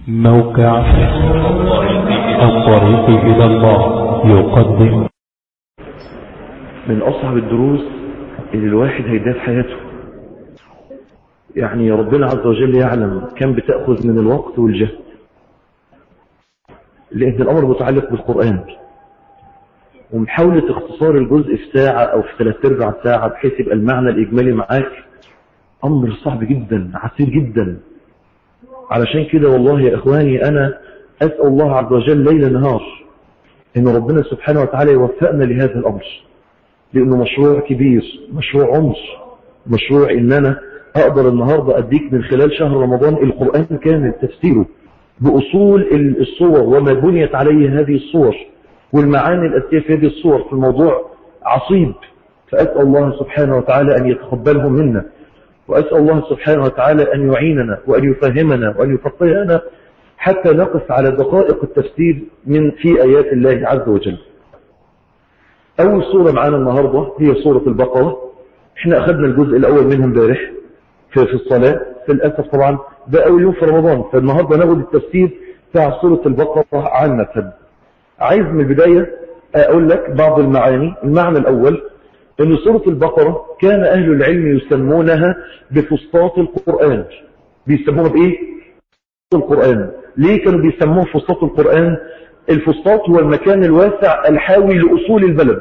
موقع الطريق إلى الله يقدم من أصعب الدروس اللي الواحد هيديها في حياته يعني ربنا عز وجل يعلم كم بتأخذ من الوقت والجهد لأن الأمر متعلق بالقرآن ومحاولة اختصار الجزء في ساعة أو في ثلاث أرباع ساعة بحيث يبقى المعنى الإجمالي معاك أمر صعب جدا عسير جدا علشان كده والله يا إخواني أنا أسأل الله عز وجل ليل نهار إن ربنا سبحانه وتعالى يوفقنا لهذا الأمر لأنه مشروع كبير مشروع عمر مشروع إن أنا أقدر النهاردة أديك من خلال شهر رمضان القرآن كامل تفسيره بأصول الصور وما بنيت عليه هذه الصور والمعاني الأساسية في هذه الصور في الموضوع عصيب فأسأل الله سبحانه وتعالى أن يتقبله منا وأسأل الله سبحانه وتعالى أن يعيننا وأن يفهمنا وأن يفقهنا حتى نقف على دقائق التفسير من في آيات الله عز وجل أول صورة معانا النهاردة هي صورة البقرة احنا أخذنا الجزء الأول منها امبارح في, في الصلاة في الأسف طبعا ده أول يوم في رمضان فالنهاردة ناخد التفسير بتاع صورة البقرة عامة عايز من البداية أقول لك بعض المعاني المعنى الأول أن سورة البقرة كان أهل العلم يسمونها بفسطاط القرآن بيسموها بإيه؟ القرآن ليه كانوا بيسموها فسطاط القرآن الفسطاط هو المكان الواسع الحاوي لأصول البلد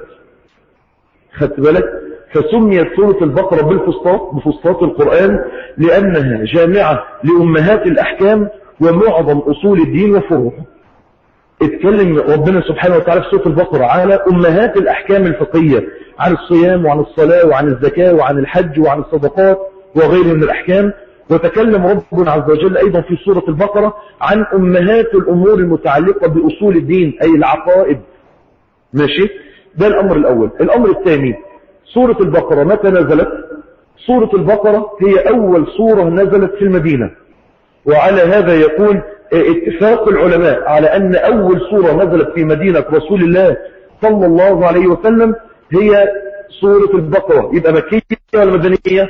خدت بالك فسميت سورة البقرة بالفسطاط بفسطاط القرآن لأنها جامعة لأمهات الأحكام ومعظم أصول الدين وفروعه اتكلم ربنا سبحانه وتعالى في سورة البقرة على أمهات الأحكام الفقهية عن الصيام وعن الصلاة وعن الزكاة وعن الحج وعن الصدقات وغيره من الأحكام وتكلم ربنا عز وجل أيضا في سورة البقرة عن أمهات الأمور المتعلقة بأصول الدين أي العقائد ماشي ده الأمر الأول الأمر الثاني سورة البقرة متى نزلت سورة البقرة هي أول سورة نزلت في المدينة وعلى هذا يكون اتفاق العلماء على أن أول سورة نزلت في مدينة رسول الله صلى الله عليه وسلم هي سورة البقرة يبقى مكية ولا مدنية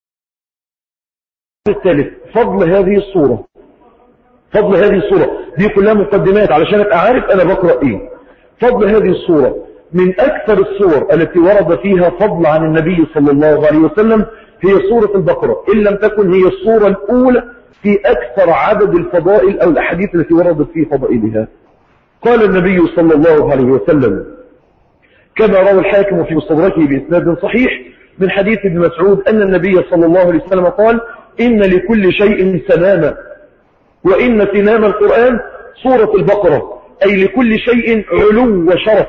الثالث فضل هذه السورة فضل هذه السورة دي كلها مقدمات علشان ابقى عارف أنا بقرأ إيه فضل هذه السورة من أكثر السور التي ورد فيها فضل عن النبي صلى الله عليه وسلم هي سورة البقرة إن لم تكن هي السورة الأولى في أكثر عدد الفضائل أو الأحاديث التي وردت في فضائلها قال النبي صلى الله عليه وسلم كما روى الحاكم في مستدركه بإسناد صحيح من حديث ابن مسعود أن النبي صلى الله عليه وسلم قال إن لكل شيء سناما وإن سنام القرآن سورة البقرة أي لكل شيء علو وشرف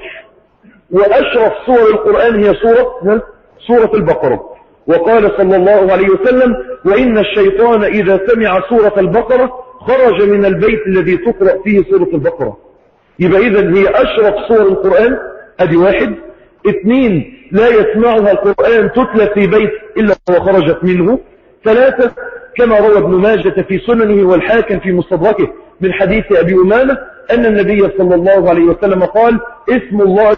وأشرف سور القرآن هي سورة سورة البقرة وقال صلى الله عليه وسلم وإن الشيطان إذا سمع سورة البقرة خرج من البيت الذي تقرأ فيه سورة البقرة يبقى إذا هي أشرف سور القرآن أدي واحد اثنين لا يسمعها القرآن تتلى في بيت إلا وخرجت منه ثلاثة كما روى ابن ماجة في سننه والحاكم في مستدركه من حديث أبي أمامة أن النبي صلى الله عليه وسلم قال اسم الله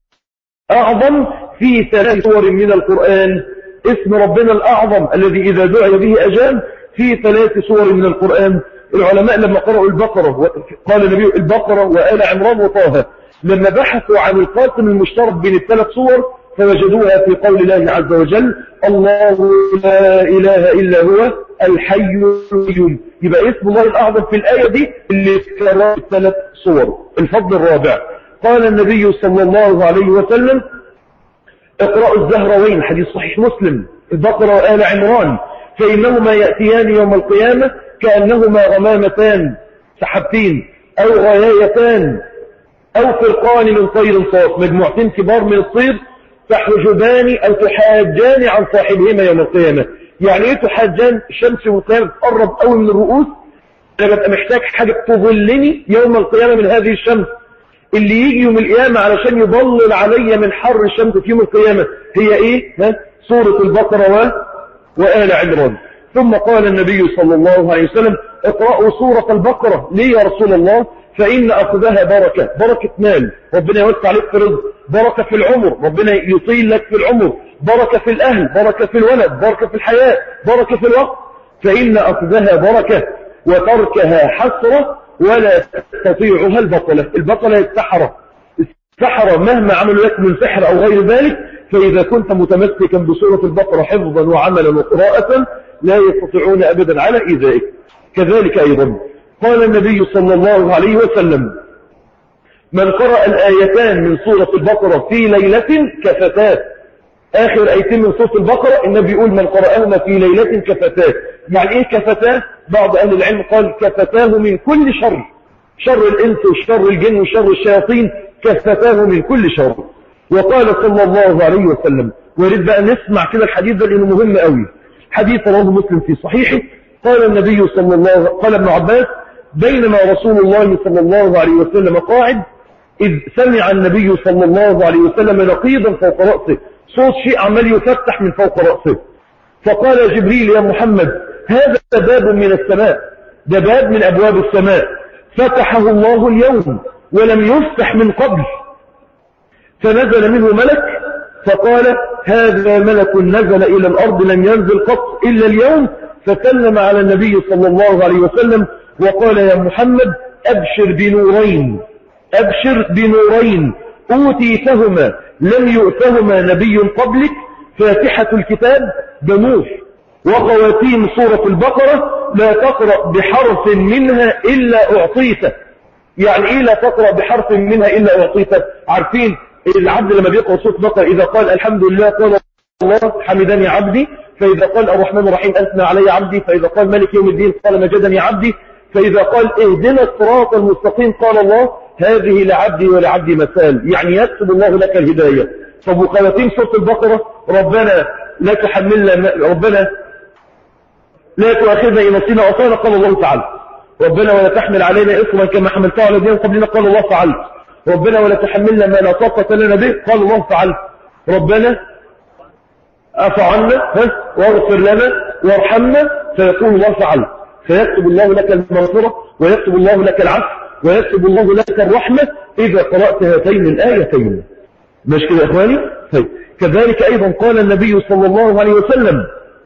الأعظم في ثلاث سور من القرآن اسم ربنا الأعظم الذي إذا دعي به أجاب في ثلاث سور من القرآن العلماء لما قرأوا البقرة قال النبي البقرة وآل عمران وطه لما بحثوا عن القاسم المشترك بين الثلاث صور فوجدوها في قول الله عز وجل الله لا إله إلا هو الحي القيوم يبقى اسم الله الأعظم في الآية دي اللي كرر الثلاث صور الفضل الرابع قال النبي صلى الله عليه وسلم اقرأوا الزهروين حديث صحيح مسلم البقرة وآل عمران فإنهما يأتيان يوم القيامة كأنهما غمامتان سحبتين أو غيايتان أو فرقان من طير صاف مجموعتين كبار من الطير تحجبان أو تحاجان عن صاحبهما يوم القيامة يعني ايه تحاجان الشمس والقيامة تقرب قوي من الرؤوس انا ببقى محتاج حاجة تظلني يوم القيامة من هذه الشمس اللي يجي يوم القيامة علشان يضلل علي من حر الشمس في يوم القيامة هي ايه ها؟ سورة البقرة و... وآل عمران ثم قال النبي صلى الله عليه وسلم اقرأوا سورة البقرة ليه يا رسول الله فإن أخذها بركة بركة مال ربنا يوسع عليك في رزق بركة في العمر ربنا يطيل لك في العمر بركة في الأهل بركة في الولد بركة في الحياة بركة في الوقت فإن أخذها بركة وتركها حسرة ولا تستطيعها البطلة البطلة السحرة السحرة مهما عملوا لك من سحر أو غير ذلك فإذا كنت متمسكا بسورة البقرة حفظا وعملا وقراءة لا يستطيعون أبدا على إيذائك كذلك أيضا قال النبي صلى الله عليه وسلم من قرأ الآيتان من سورة البقرة في ليلة كفتات آخر آيتين من سورة البقرة النبي يقول من قرأهما في ليلة كفتات يعني إيه كفتات بعض أهل العلم قال كفتاه من كل شر شر الإنس وشر الجن وشر الشياطين كفتاه من كل شر وقال صلى الله عليه وسلم ورد بقى نسمع كده الحديث ده لأنه مهم قوي حديث رواه مسلم في صحيحه قال النبي صلى الله قال ابن عباس بينما رسول الله صلى الله عليه وسلم قاعد إذ سمع النبي صلى الله عليه وسلم نقيضا فوق رأسه صوت شيء عمال يفتح من فوق رأسه فقال جبريل يا محمد هذا باب من السماء ده باب من أبواب السماء فتحه الله اليوم ولم يفتح من قبل فنزل منه ملك فقال هذا ملك نزل إلى الأرض لم ينزل قط إلا اليوم فسلم على النبي صلى الله عليه وسلم وقال يا محمد أبشر بنورين أبشر بنورين أوتيتهما لم يؤتهما نبي قبلك فاتحة الكتاب بنور وخواتيم سورة البقرة لا تقرأ بحرف منها إلا أعطيته يعني إيه لا تقرأ بحرف منها إلا أعطيته عارفين العبد لما بيقرأ سورة البقرة إذا قال الحمد لله قال الله حمدني عبدي فإذا قال الرحمن الرحيم أثنى علي عبدي فإذا قال ملك يوم الدين قال مجدني عبدي فإذا قال اهدنا الصراط المستقيم قال الله هذه لعبدي ولعبدي مثال يعني يكتب الله لك الهداية طب وخواتيم سورة البقرة ربنا لا تحملنا ربنا لا تؤاخذنا إن نسينا أطانا قال الله تعالى ربنا ولا تحمل علينا إصرا كما حملته على الذين قبلنا قال الله فعلت ربنا ولا تحملنا ما لا طاقة لنا به قال الله فعلت ربنا أفعلنا واغفر لنا وارحمنا فيقول الله فعلت فيكتب الله لك المغفرة ويكتب الله لك العفو ويكتب الله لك الرحمة إذا قرأت هاتين الآيتين مش كده يا إخواني طيب كذلك أيضا قال النبي صلى الله عليه وسلم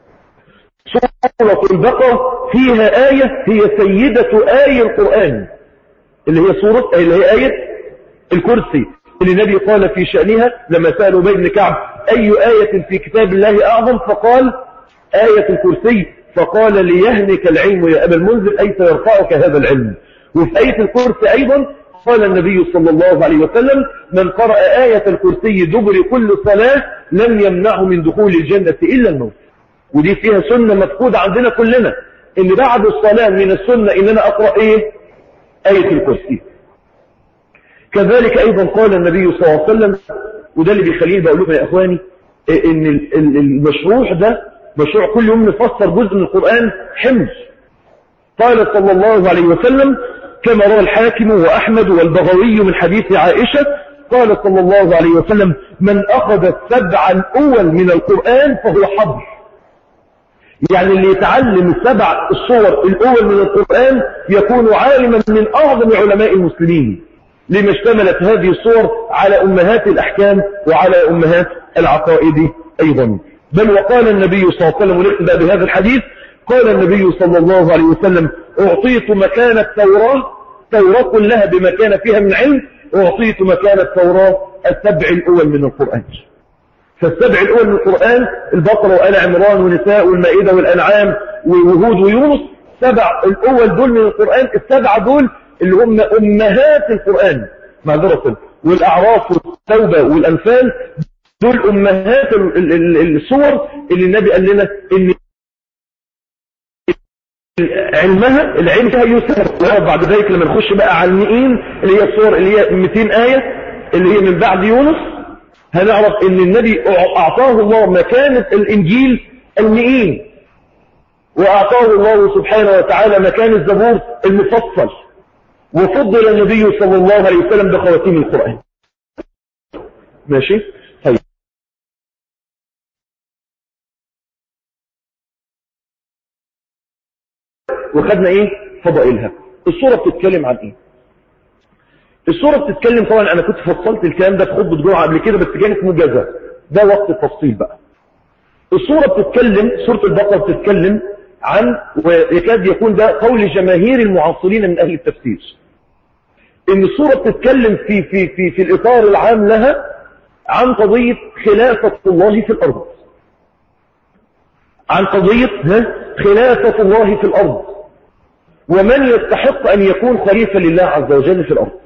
سورة البقرة فيها آية هي سيدة آية القرآن اللي هي سورة اللي هي آية الكرسي اللي النبي قال في شأنها لما سألوا بين كعب أي آية في كتاب الله أعظم فقال آية الكرسي فقال ليهنك العلم يا أبا المنذر أي سيرفعك هذا العلم وفي آية الكرسي أيضا قال النبي صلى الله عليه وسلم من قرأ آية الكرسي دبر كل صلاة لم يمنعه من دخول الجنة إلا الموت ودي فيها سنة مفقودة عندنا كلنا ان بعد الصلاة من السنة ان انا اقرأ ايه آية الكرسي كذلك ايضا قال النبي صلى الله عليه وسلم وده اللي بيخليني بقول لكم يا اخواني ان المشروع ده مشروع كل يوم نفسر جزء من القرآن حمل قال صلى الله عليه وسلم كما روى الحاكم وأحمد والبغوي من حديث عائشة قال صلى الله عليه وسلم من أخذ السبع الأول من القرآن فهو حبر يعني اللي يتعلم السبع الصور الأول من القرآن يكون عالما من أعظم علماء المسلمين لما اشتملت هذه الصور على أمهات الأحكام وعلى أمهات العقائد أيضا بل وقال النبي صلى الله عليه وسلم ونقبل بهذا الحديث قال النبي صلى الله عليه وسلم أعطيت مكان التوراة توراة كلها بما كان فيها من علم أعطيت مكان التوراة السبع الأول من القرآن فالسبع الأول من القرآن البقرة وآل عمران ونساء والمائدة والأنعام وهود ويونس سبع الأول دول من القرآن السبع دول اللي هم أمهات القرآن معذرة والأعراف والتوبة والأنفال دول أمهات الصور اللي النبي قال لنا إن علمها العلم فيها يسر بعد ذلك لما نخش بقى على المئين اللي هي الصور اللي هي 200 آية اللي هي من بعد يونس هنعرف ان النبي اعطاه الله مكانة الانجيل المئين واعطاه الله سبحانه وتعالى مكان الزبور المفصل وفضل النبي صلى الله عليه وسلم بخواتيم القرآن ماشي طيب وخدنا ايه فضائلها الصورة بتتكلم عن ايه الصورة بتتكلم طبعا انا كنت فصلت الكلام ده في خطبة جمعة قبل كده بس كانت مجازة ده وقت التفصيل بقى الصورة بتتكلم سورة البقرة بتتكلم عن ويكاد يكون ده قول جماهير المعاصرين من أهل التفسير إن السورة بتتكلم في, في, في, في الإطار العام لها عن قضية خلافة الله في الأرض عن قضية خلافة الله في الأرض ومن يستحق أن يكون خليفة لله عز وجل في الأرض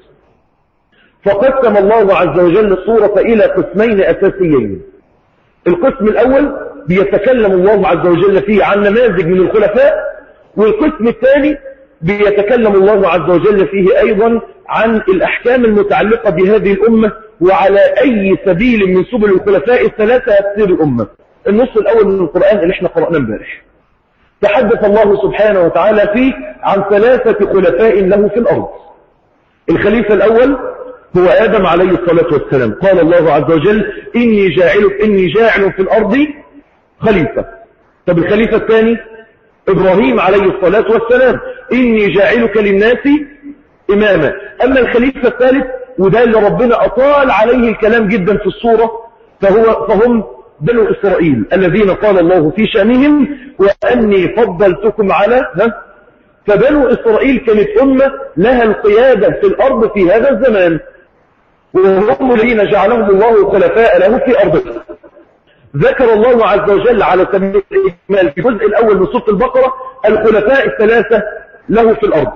فقسم الله عز وجل الصورة إلى قسمين أساسيين القسم الأول بيتكلم الله عز وجل فيه عن نماذج من الخلفاء والقسم الثاني بيتكلم الله عز وجل فيه أيضا عن الأحكام المتعلقة بهذه الأمة وعلى أي سبيل من سبل الخلفاء الثلاثة يسير الأمة النص الأول من القرآن اللي احنا قرأناه امبارح تحدث الله سبحانه وتعالى فيه عن ثلاثة خلفاء له في الأرض الخليفة الأول هو آدم عليه الصلاة والسلام قال الله عز وجل إني جاعل, إني جاعل في الأرض خليفة طب الخليفة الثاني إبراهيم عليه الصلاة والسلام إني جاعلك للناس إماما أما الخليفة الثالث وده اللي ربنا أطال عليه الكلام جدا في الصورة فهو فهم بنو إسرائيل الذين قال الله في شأنهم وأني فضلتكم على ها فبنو إسرائيل كانت أمة لها القيادة في الأرض في هذا الزمان وهم الذين جعلهم الله خلفاء له في أرضه ذكر الله عز وجل على سبيل الإجمال في الجزء الأول من سورة البقرة الخلفاء الثلاثة له في الأرض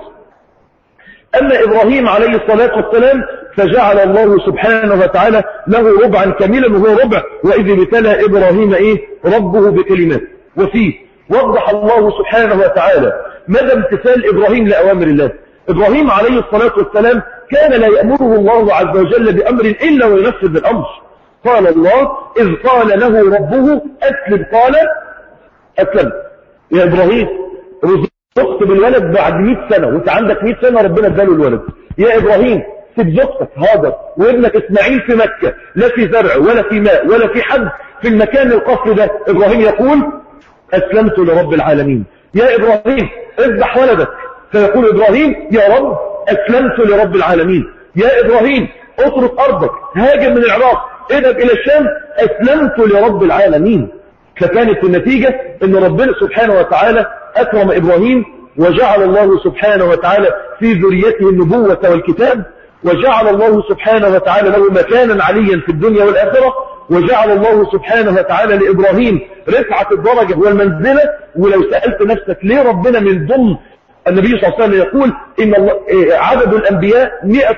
أما إبراهيم عليه الصلاة والسلام فجعل الله سبحانه وتعالى له ربعا كاملا وهو ربع وإذ ابتلى إبراهيم إيه ربه بكلمات وفيه وضح الله سبحانه وتعالى مدى امتثال إبراهيم لأوامر الله إبراهيم عليه الصلاة والسلام كان لا يأمره الله عز وجل بأمر إلا وينفذ الأمر قال الله إذ قال له ربه أسلم قال أسلم يا إبراهيم رزقت بالولد بعد 100 سنة وانت عندك 100 سنة ربنا اداله الولد يا إبراهيم سيب زوجتك هاجر وابنك إسماعيل في مكة لا في زرع ولا في ماء ولا في حد في المكان القصر ده إبراهيم يقول أسلمت لرب العالمين يا إبراهيم اذبح ولدك فيقول إبراهيم يا رب أسلمت لرب العالمين يا إبراهيم اترك أرضك هاجر من العراق اذهب إلى الشام أسلمت لرب العالمين فكانت النتيجة أن ربنا سبحانه وتعالى أكرم إبراهيم وجعل الله سبحانه وتعالى في ذريته النبوة والكتاب وجعل الله سبحانه وتعالى له مكانا عليا في الدنيا والآخرة وجعل الله سبحانه وتعالى لإبراهيم رفعة الدرجة والمنزلة ولو سألت نفسك ليه ربنا من ضمن النبي صلى الله عليه وسلم يقول إن الله عدد الأنبياء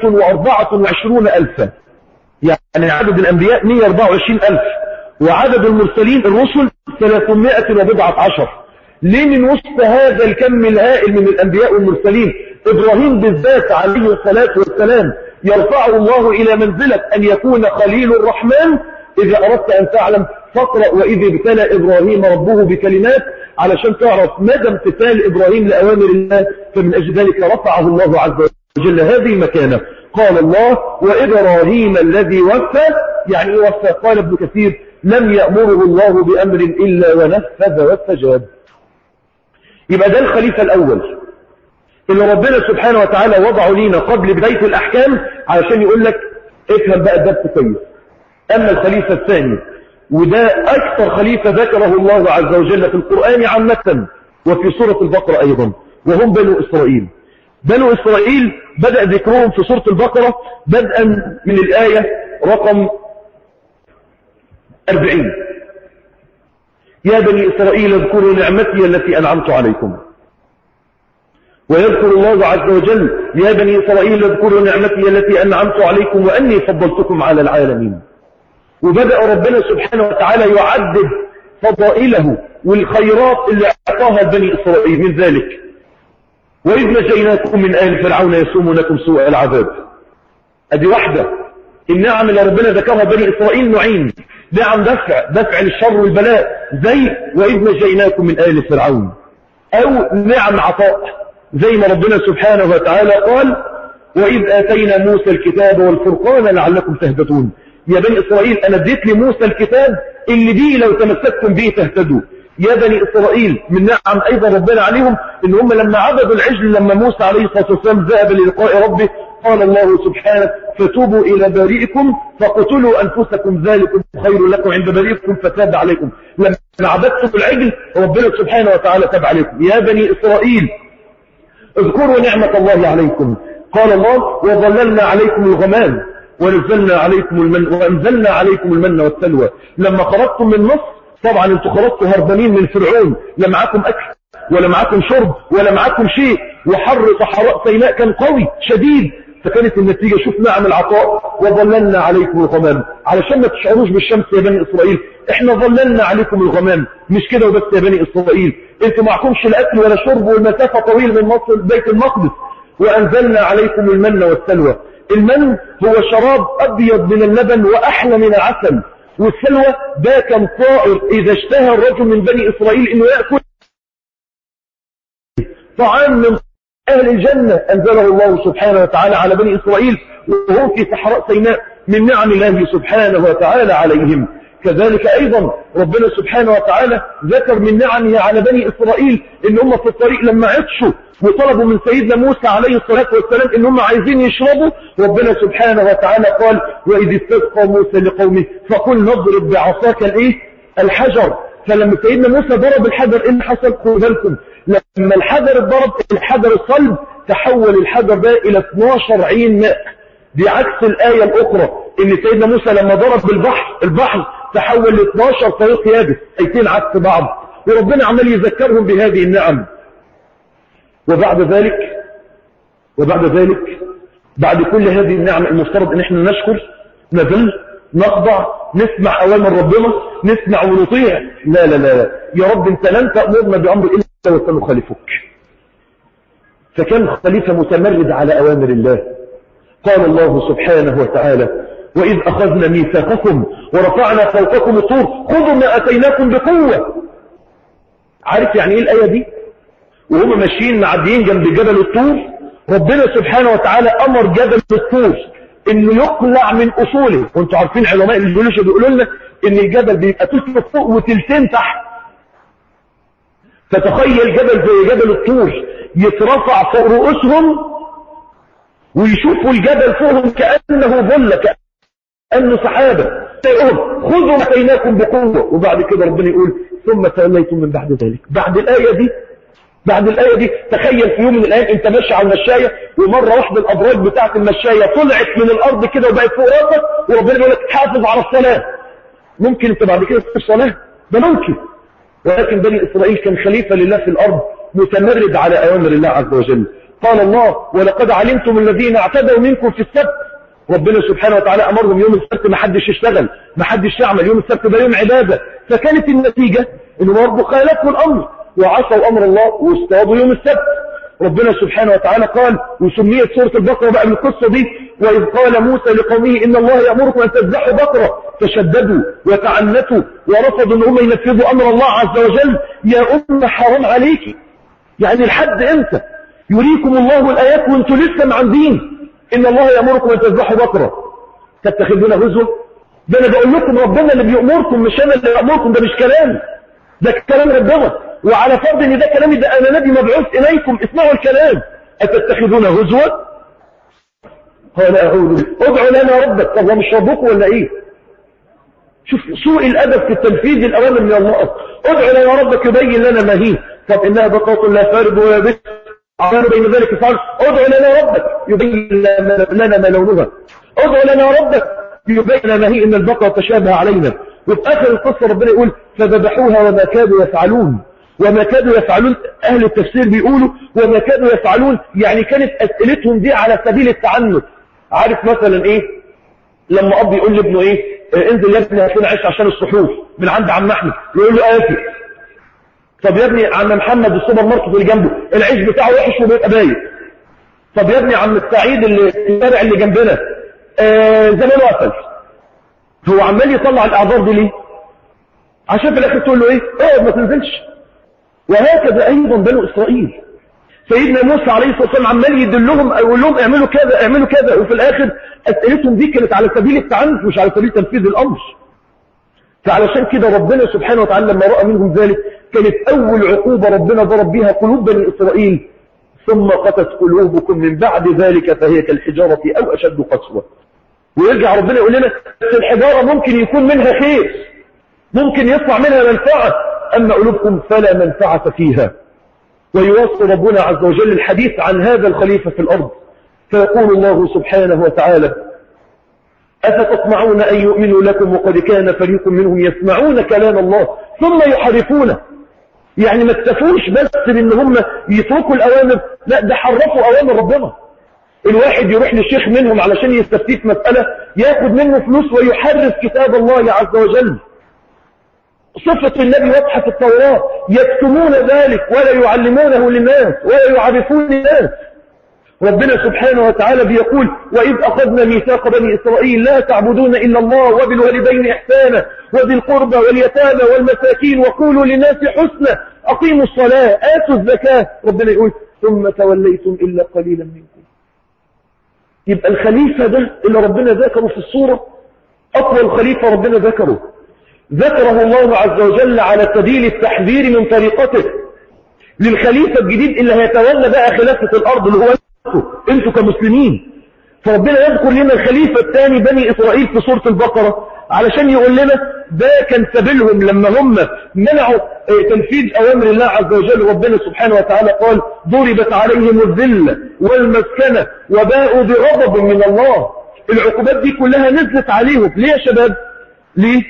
124 ألفا يعني عدد الأنبياء 124 ألف وعدد المرسلين الرسل 300 وبضعة عشر ليه من وسط هذا الكم الهائل من الأنبياء والمرسلين إبراهيم بالذات عليه الصلاة والسلام يرفعه الله إلى منزلة أن يكون خليل الرحمن إذا أردت أن تعلم فاقرأ وإذ ابتلى إبراهيم ربه بكلمات علشان تعرف مدى امتثال إبراهيم لأوامر الله فمن أجل ذلك رفعه الله عز وجل هذه المكانة قال الله وإبراهيم الذي وفى يعني وفى قال ابن كثير لم يأمره الله بأمر إلا ونفذ واستجاب يبقى ده الخليفة الأول اللي ربنا سبحانه وتعالى وضعه لينا قبل بداية الأحكام علشان يقول لك افهم بقى الدرس كويس أما الخليفة الثاني وده أكثر خليفة ذكره الله عز وجل في القرآن عامة وفي سورة البقرة أيضا وهم بنو إسرائيل بنو إسرائيل بدأ ذكرهم في سورة البقرة بدءا من الآية رقم 40 يا بني إسرائيل اذكروا نعمتي التي أنعمت عليكم ويذكر الله عز وجل يا بني إسرائيل اذكروا نعمتي التي أنعمت عليكم وأني فضلتكم على العالمين وبدأ ربنا سبحانه وتعالى يعدد فضائله والخيرات اللي أعطاها بني إسرائيل من ذلك وإذ نجيناكم من آل فرعون يسومونكم سوء العذاب أدي واحدة النعم اللي ربنا ذكرها بني إسرائيل نوعين نعم دفع دفع للشر والبلاء زي وإذ نجيناكم من آل فرعون أو نعم عطاء زي ما ربنا سبحانه وتعالى قال وإذ آتينا موسى الكتاب والفرقان لعلكم تهتدون يا بني إسرائيل أنا اديت لموسى الكتاب اللي دي لو تمسكتم به تهتدوا يا بني إسرائيل من نعم أيضا ربنا عليهم إن هم لما عبدوا العجل لما موسى عليه الصلاة والسلام ذهب للقاء ربه قال الله سبحانه فتوبوا إلى بارئكم فقتلوا أنفسكم ذلكم خير لكم عند بارئكم فتاب عليكم لما عبدتم العجل ربنا سبحانه وتعالى تاب عليكم يا بني إسرائيل اذكروا نعمة الله عليكم قال الله وظللنا عليكم الغمام ونزلنا عليكم المن وانزلنا عليكم المن والسلوى لما خرجتم من مصر طبعا انتوا خرجتوا هربانين من فرعون لا معاكم اكل ولا معاكم شرب ولا معاكم شيء وحر صحراء سيناء كان قوي شديد فكانت النتيجة شوف نعم العطاء وظللنا عليكم الغمام علشان ما تشعروش بالشمس يا بني إسرائيل احنا ظللنا عليكم الغمام مش كده وبس يا بني إسرائيل انتوا معكمش الأكل ولا شرب والمسافة طويل من مصر بيت المقدس وأنزلنا عليكم المن والسلوى المن هو شراب أبيض من اللبن وأحلى من العسل والسلوى ده كان طائر إذا اشتهى الرجل من بني إسرائيل إنه يأكل طعام من أهل الجنة أنزله الله سبحانه وتعالى على بني إسرائيل وهم في صحراء سيناء من نعم الله سبحانه وتعالى عليهم كذلك أيضا ربنا سبحانه وتعالى ذكر من نعمه على بني إسرائيل إن هم في الطريق لما عطشوا وطلبوا من سيدنا موسى عليه الصلاة والسلام إن هم عايزين يشربوا ربنا سبحانه وتعالى قال وإذ استسقى موسى لقومه فقل نضرب بعصاك الإيه الحجر فلما سيدنا موسى ضرب الحجر إيه اللي حصل خدوا بالكم لما الحجر اتضرب الحجر الصلب تحول الحجر ده إلى 12 عين ماء دي عكس الآية الأخرى إن سيدنا موسى لما ضرب بالبحر البحر تحول ل 12 طريق يابس أيتين عكس بعض وربنا عمال يذكرهم بهذه النعم وبعد ذلك وبعد ذلك بعد كل هذه النعم المفترض ان احنا نشكر نذل نخضع نسمع اوامر ربنا نسمع ونطيع لا لا لا يا رب انت لن تأمرنا بأمر إلا وسنخالفك فكان خليفة متمرد على أوامر الله قال الله سبحانه وتعالى وإذ أخذنا ميثاقكم ورفعنا فوقكم الطور خذوا ما أتيناكم بقوة عارف يعني إيه الآية دي وهم ماشيين معديين جنب جبل الطور ربنا سبحانه وتعالى أمر جبل الطور انه يقلع من اصوله وانتوا عارفين علماء الجيولوجيا بيقولوا لنا ان الجبل بيبقى تلت فوق وتلتين تحت فتخيل جبل زي جبل الطور يترفع فوق رؤوسهم ويشوفوا الجبل فوقهم كأنه ظل كأنه سحابة يقول خذوا ما اتيناكم بقوة وبعد كده ربنا يقول ثم توليتم من بعد ذلك بعد الآية دي بعد الآية دي تخيل في يوم من الأيام انت ماشي على المشاية ومرة واحدة الأبراج بتاعت المشاية طلعت من الأرض كده وبقت فوق راسك وربنا بيقول لك حافظ على الصلاة ممكن انت بعد كده تخش صلاة ده ممكن ولكن بني إسرائيل كان خليفة لله في الأرض متمرد على أوامر الله عز وجل قال الله ولقد علمتم الذين اعتدوا منكم في السبت ربنا سبحانه وتعالى أمرهم يوم السبت ما حدش يشتغل ما حدش يعمل يوم السبت ده يوم عبادة فكانت النتيجة انه برضه خالفوا الأمر وعصوا أمر الله واستوضوا يوم السبت ربنا سبحانه وتعالى قال وسميت سورة البقرة بقى من القصة دي وإذ قال موسى لقومه إن الله يأمركم أن تذبحوا بقرة تشددوا وتعنتوا ورفضوا أن هم ينفذوا أمر الله عز وجل يا أم حرام عليك يعني لحد إمتى يريكم الله الآيات وانتوا لسه معندين إن الله يأمركم أن تذبحوا بقرة تتخذون هزوا ده أنا بقول لكم ربنا اللي بيأمركم مش أنا اللي بأمركم ده مش كلام ده كلام ربنا وعلى فرض ان ده كلامي ده انا نبي مبعوث اليكم اسمعوا الكلام اتتخذون هزوا قال اعوذ ادعوا لنا ربك طب هو مش ربكم ولا ايه شوف سوء الادب في التنفيذ الاوامر من الله ادعوا لنا ربك يبين لنا ما هي طب انها بقره لا فارد ولا بس عمال بين ذلك فعل ادعوا لنا ربك يبين لنا ما لونها ادعوا لنا ربك يبين لنا ما هي ان البقره تشابه علينا وفي اخر القصه ربنا يقول فذبحوها وما كادوا يفعلون وما كادوا يفعلون أهل التفسير بيقولوا وما كادوا يفعلون يعني كانت أسئلتهم دي على سبيل التعنت عارف مثلا إيه لما أب يقول لابنه إيه آه انزل يا ابني هاتين عيش عشان الصحوف من عند عم أحمد يقول له آسف طب يا ابني عم محمد السوبر ماركت اللي جنبه العيش بتاعه وحش وبيبقى بايت طب يا ابني عم السعيد اللي الشارع اللي جنبنا آه زمان وقفل هو عمال يطلع الأعذار دي ليه عشان في الآخر تقول له إيه اقعد ما تنزلش وهكذا أيضا بنو إسرائيل سيدنا موسى عليه الصلاة والسلام عمال يدلهم يقول لهم اعملوا كذا اعملوا كذا وفي الآخر أسئلتهم دي كانت على سبيل التعنف مش على سبيل تنفيذ الأمر فعلشان كده ربنا سبحانه وتعالى لما رأى منهم ذلك كانت أول عقوبة ربنا ضرب بها قلوب بني إسرائيل ثم قست قلوبكم من بعد ذلك فهي كالحجارة أو أشد قسوة ويرجع ربنا يقول لنا بس الحجارة ممكن يكون منها خير ممكن يطلع منها منفعة أما قلوبكم فلا منفعة فيها ويوصل ربنا عز وجل الحديث عن هذا الخليفة في الأرض فيقول الله سبحانه وتعالى أفتطمعون أن يؤمنوا لكم وقد كان فريق منهم يسمعون كلام الله ثم يحرفونه يعني ما اكتفوش بس بان هم يتركوا الأوامر لا ده حرفوا أوامر ربنا الواحد يروح لشيخ منهم علشان يستفتيه في مسألة ياخد منه فلوس ويحرف كتاب الله عز وجل صفة النبي واضحة في التوراة يكتمون ذلك ولا يعلمونه للناس ولا يعرفون الناس ربنا سبحانه وتعالى بيقول وإذ أخذنا ميثاق بني إسرائيل لا تعبدون إلا الله وبالوالدين إحسانا وذي القربى واليتامى والمساكين وقولوا للناس حسنا أقيموا الصلاة آتوا الزكاة ربنا يقول ثم توليتم إلا قليلا منكم يبقى الخليفة ده اللي ربنا ذكره في الصورة أطول خليفة ربنا ذكره ذكره الله عز وجل على سبيل التحذير من طريقته للخليفة الجديد اللي هيتولى بقى خلافة الأرض اللي هو انتوا كمسلمين فربنا يذكر لنا الخليفة الثاني بني إسرائيل في سورة البقرة علشان يقول لنا ده كان سبيلهم لما هم منعوا تنفيذ أوامر الله عز وجل ربنا سبحانه وتعالى قال ضربت عليهم الذلة والمسكنة وباءوا بغضب من الله العقوبات دي كلها نزلت عليهم ليه يا شباب ليه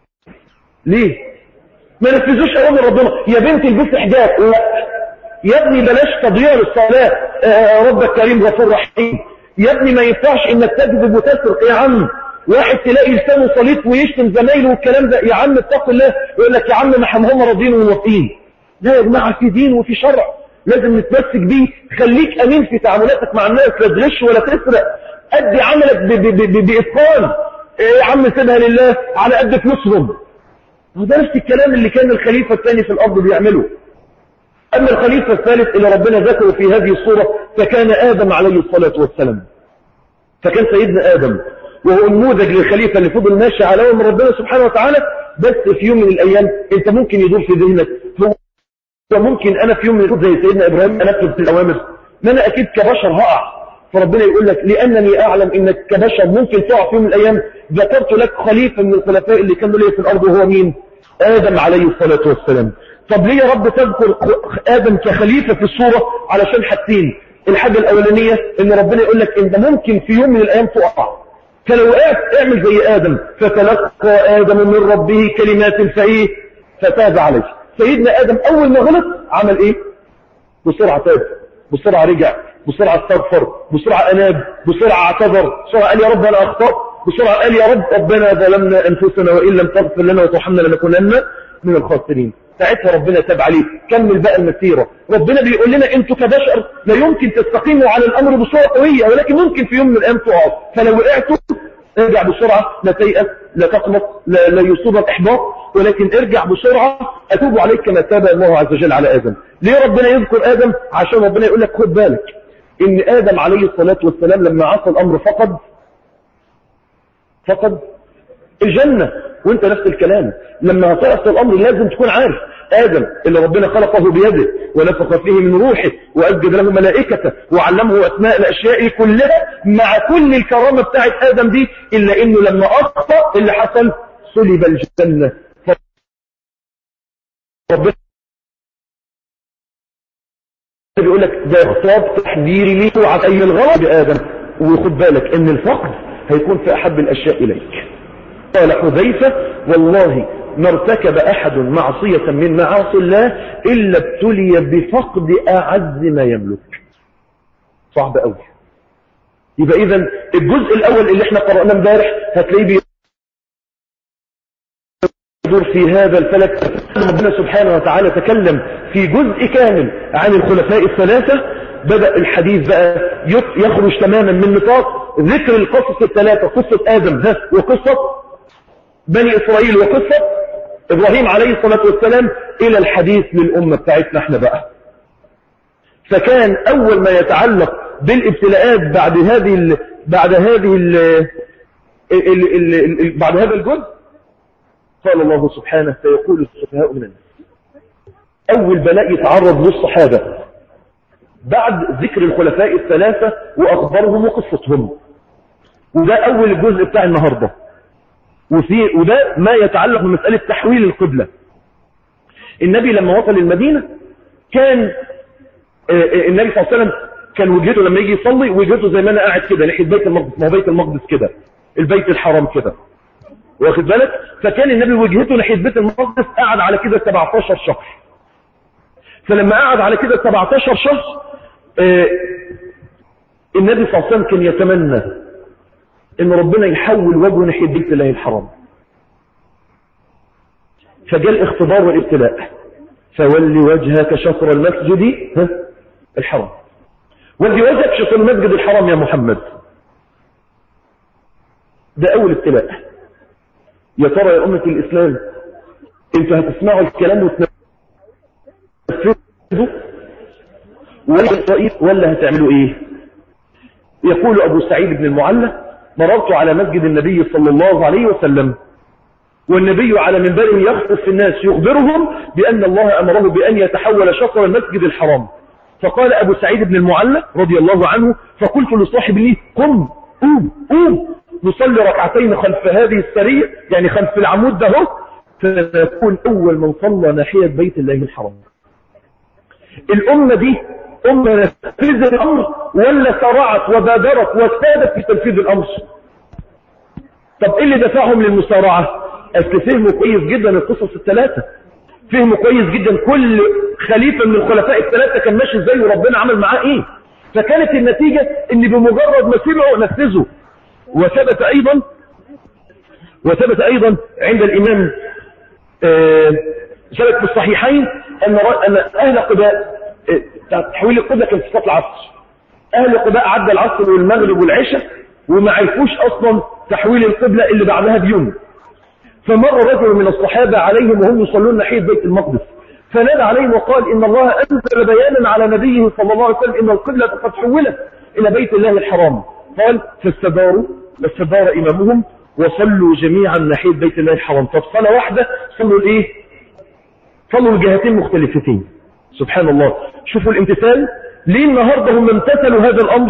ليه ما نفذوش أوامر ربنا يا بنتي البس حجاب لا يا ابني بلاش تضييع الصلاة آه ربك كريم غفور رحيم يا ابني ما ينفعش انك تكذب وتسرق يا عم واحد تلاقي لسانه صليت ويشتم زمايله والكلام ده يا عم اتق الله يقول لك يا عم ما هم راضيين وموافقين لا يا جماعه في دين وفي شرع لازم نتمسك بيه خليك امين في تعاملاتك مع الناس لا تغش ولا تسرق ادي عملك باتقان يا عم سيبها لله على قد فلوسهم وده نفس الكلام اللي كان الخليفه الثاني في الارض بيعمله أما الخليفة الثالث اللي ربنا ذكره في هذه الصورة فكان آدم عليه الصلاة والسلام فكان سيدنا آدم وهو النموذج للخليفة اللي فضل ماشي على من ربنا سبحانه وتعالى بس في يوم من الأيام أنت ممكن يدور في ذهنك هو ممكن أنا في يوم من الأيام زي سيدنا إبراهيم أنفذ في الأوامر ما أنا أكيد كبشر هقع فربنا يقول لك لأنني أعلم إنك كبشر ممكن تقع في يوم من الأيام ذكرت لك خليفة من الخلفاء اللي كانوا ليه في الأرض وهو مين آدم عليه الصلاة والسلام طب ليه يا رب تذكر آدم كخليفة في الصورة علشان حاجتين الحاجة الأولانية إن ربنا يقول لك أنت ممكن في يوم من الأيام تقع فلو وقعت اعمل زي آدم فتلقى آدم من ربه كلمات فإيه فتاب عليه سيدنا آدم أول ما غلط عمل إيه بسرعة تاب بسرعة رجع بسرعة استغفر بسرعة أناب بسرعة اعتذر بسرعة قال يا رب أنا أخطأت بسرعة قال يا رب ربنا ظلمنا أنفسنا وإن لم تغفر لنا وترحمنا لنكونن من الخاسرين ساعتها ربنا تاب عليه كمل بقى المسيرة ربنا بيقول لنا انتوا كبشر لا يمكن تستقيموا على الامر بصورة قوية ولكن ممكن في يوم من الايام تقعوا فلو وقعتوا ارجع بسرعة لا تيأس لا تقنط لا, لا يصيب الاحباط ولكن ارجع بسرعة اتوب عليك كما تاب الله عز وجل على ادم ليه ربنا يذكر ادم عشان ربنا يقول لك خد بالك ان ادم عليه الصلاة والسلام لما عصى الامر فقد فقد الجنة وانت نفس الكلام لما هتعصى الامر لازم تكون عارف آدم اللي ربنا خلقه بيده ونفخ فيه من روحه وأجد له ملائكته وعلمه أسماء الأشياء كلها مع كل الكرامة بتاعت آدم دي إلا إنه لما أخطأ اللي حصل سلب الجنة ربنا بيقول لك ده خطاب تحذيري ليك وعن أي الغلط بآدم وخد بالك إن الفقد هيكون في أحب الأشياء إليك قال حذيفة والله ما ارتكب أحد معصية من معاصي الله إلا ابتلي بفقد أعز ما يملك صعب قوي يبقى إذا الجزء الأول اللي احنا قرأناه امبارح هتلاقيه بيدور في هذا الفلك ربنا سبحانه وتعالى تكلم في جزء كامل عن الخلفاء الثلاثة بدأ الحديث بقى يخرج تماما من نطاق ذكر القصص الثلاثة قصة آدم وقصة بني إسرائيل وقصة إبراهيم عليه الصلاة والسلام إلى الحديث للأمة بتاعتنا احنا بقى فكان أول ما يتعلق بالابتلاءات بعد هذه ال بعد هذه ال ال ال ال بعد هذا الجزء قال الله سبحانه سيقول السفهاء من الناس أول بلاء يتعرض للصحابة بعد ذكر الخلفاء الثلاثة وأخبارهم وقصتهم وده أول الجزء بتاع النهاردة وفي وده ما يتعلق بمسألة تحويل القبلة النبي لما وصل المدينة كان النبي صلى الله عليه وسلم كان وجهته لما يجي يصلي وجهته زي ما انا قاعد كده ناحيه بيت المقدس ما هو بيت المقدس كده البيت الحرام كده واخد بالك فكان النبي وجهته ناحيه بيت المقدس قعد على كده 17 شهر فلما قعد على كده 17 شهر آه النبي صلى الله عليه وسلم كان يتمنى ان ربنا يحول وجهه ناحيه بيت الله الحرام فجاء الاختبار والابتلاء فولي وجهك شطر المسجد الحرام ولي وجهك شطر المسجد الحرام يا محمد ده اول ابتلاء يا ترى يا أمة الإسلام انتوا هتسمعوا الكلام وتنفذوا ولا ولا هتعملوا ايه يقول ابو سعيد بن المعلى مررت على مسجد النبي صلى الله عليه وسلم والنبي على منبره يخطب في الناس يخبرهم بأن الله أمره بأن يتحول شطر المسجد الحرام فقال أبو سعيد بن المعلى رضي الله عنه فقلت لصاحب لي قم قوم قوم نصلي ركعتين خلف هذه السرية يعني خلف العمود ده هو فنكون أول من صلى ناحية بيت الله الحرام الأمة دي أمة نفذت الأمر ولا سرعت وبادرت واستادت في تنفيذ الأمر طب إيه اللي دفعهم للمسارعة أصل فهموا كويس جدا القصص الثلاثة فهموا كويس جدا كل خليفة من الخلفاء الثلاثة كان ماشي ازاي وربنا عمل معاه ايه فكانت النتيجة ان بمجرد ما سمعوا نفذوا وثبت ايضا وثبت ايضا عند الامام آه ثبت في الصحيحين ان ان اهل قباء آه تحويل القبلة كان في صلاه العصر اهل قباء عدى العصر والمغرب والعشاء وما عرفوش اصلا تحويل القبلة اللي بعدها بيوم فمر رجل من الصحابة عليهم وهم يصلون ناحية بيت المقدس فنادى عليهم وقال إن الله أنزل بيانا على نبيه صلى الله عليه وسلم إن القبلة قد حولت إلى بيت الله الحرام قال فاستداروا فاستدار إمامهم وصلوا جميعا ناحية بيت الله الحرام طب صلاة واحدة صلوا الإيه صلوا الجهتين مختلفتين سبحان الله شوفوا الامتثال ليه النهاردة هم امتثلوا هذا الأمر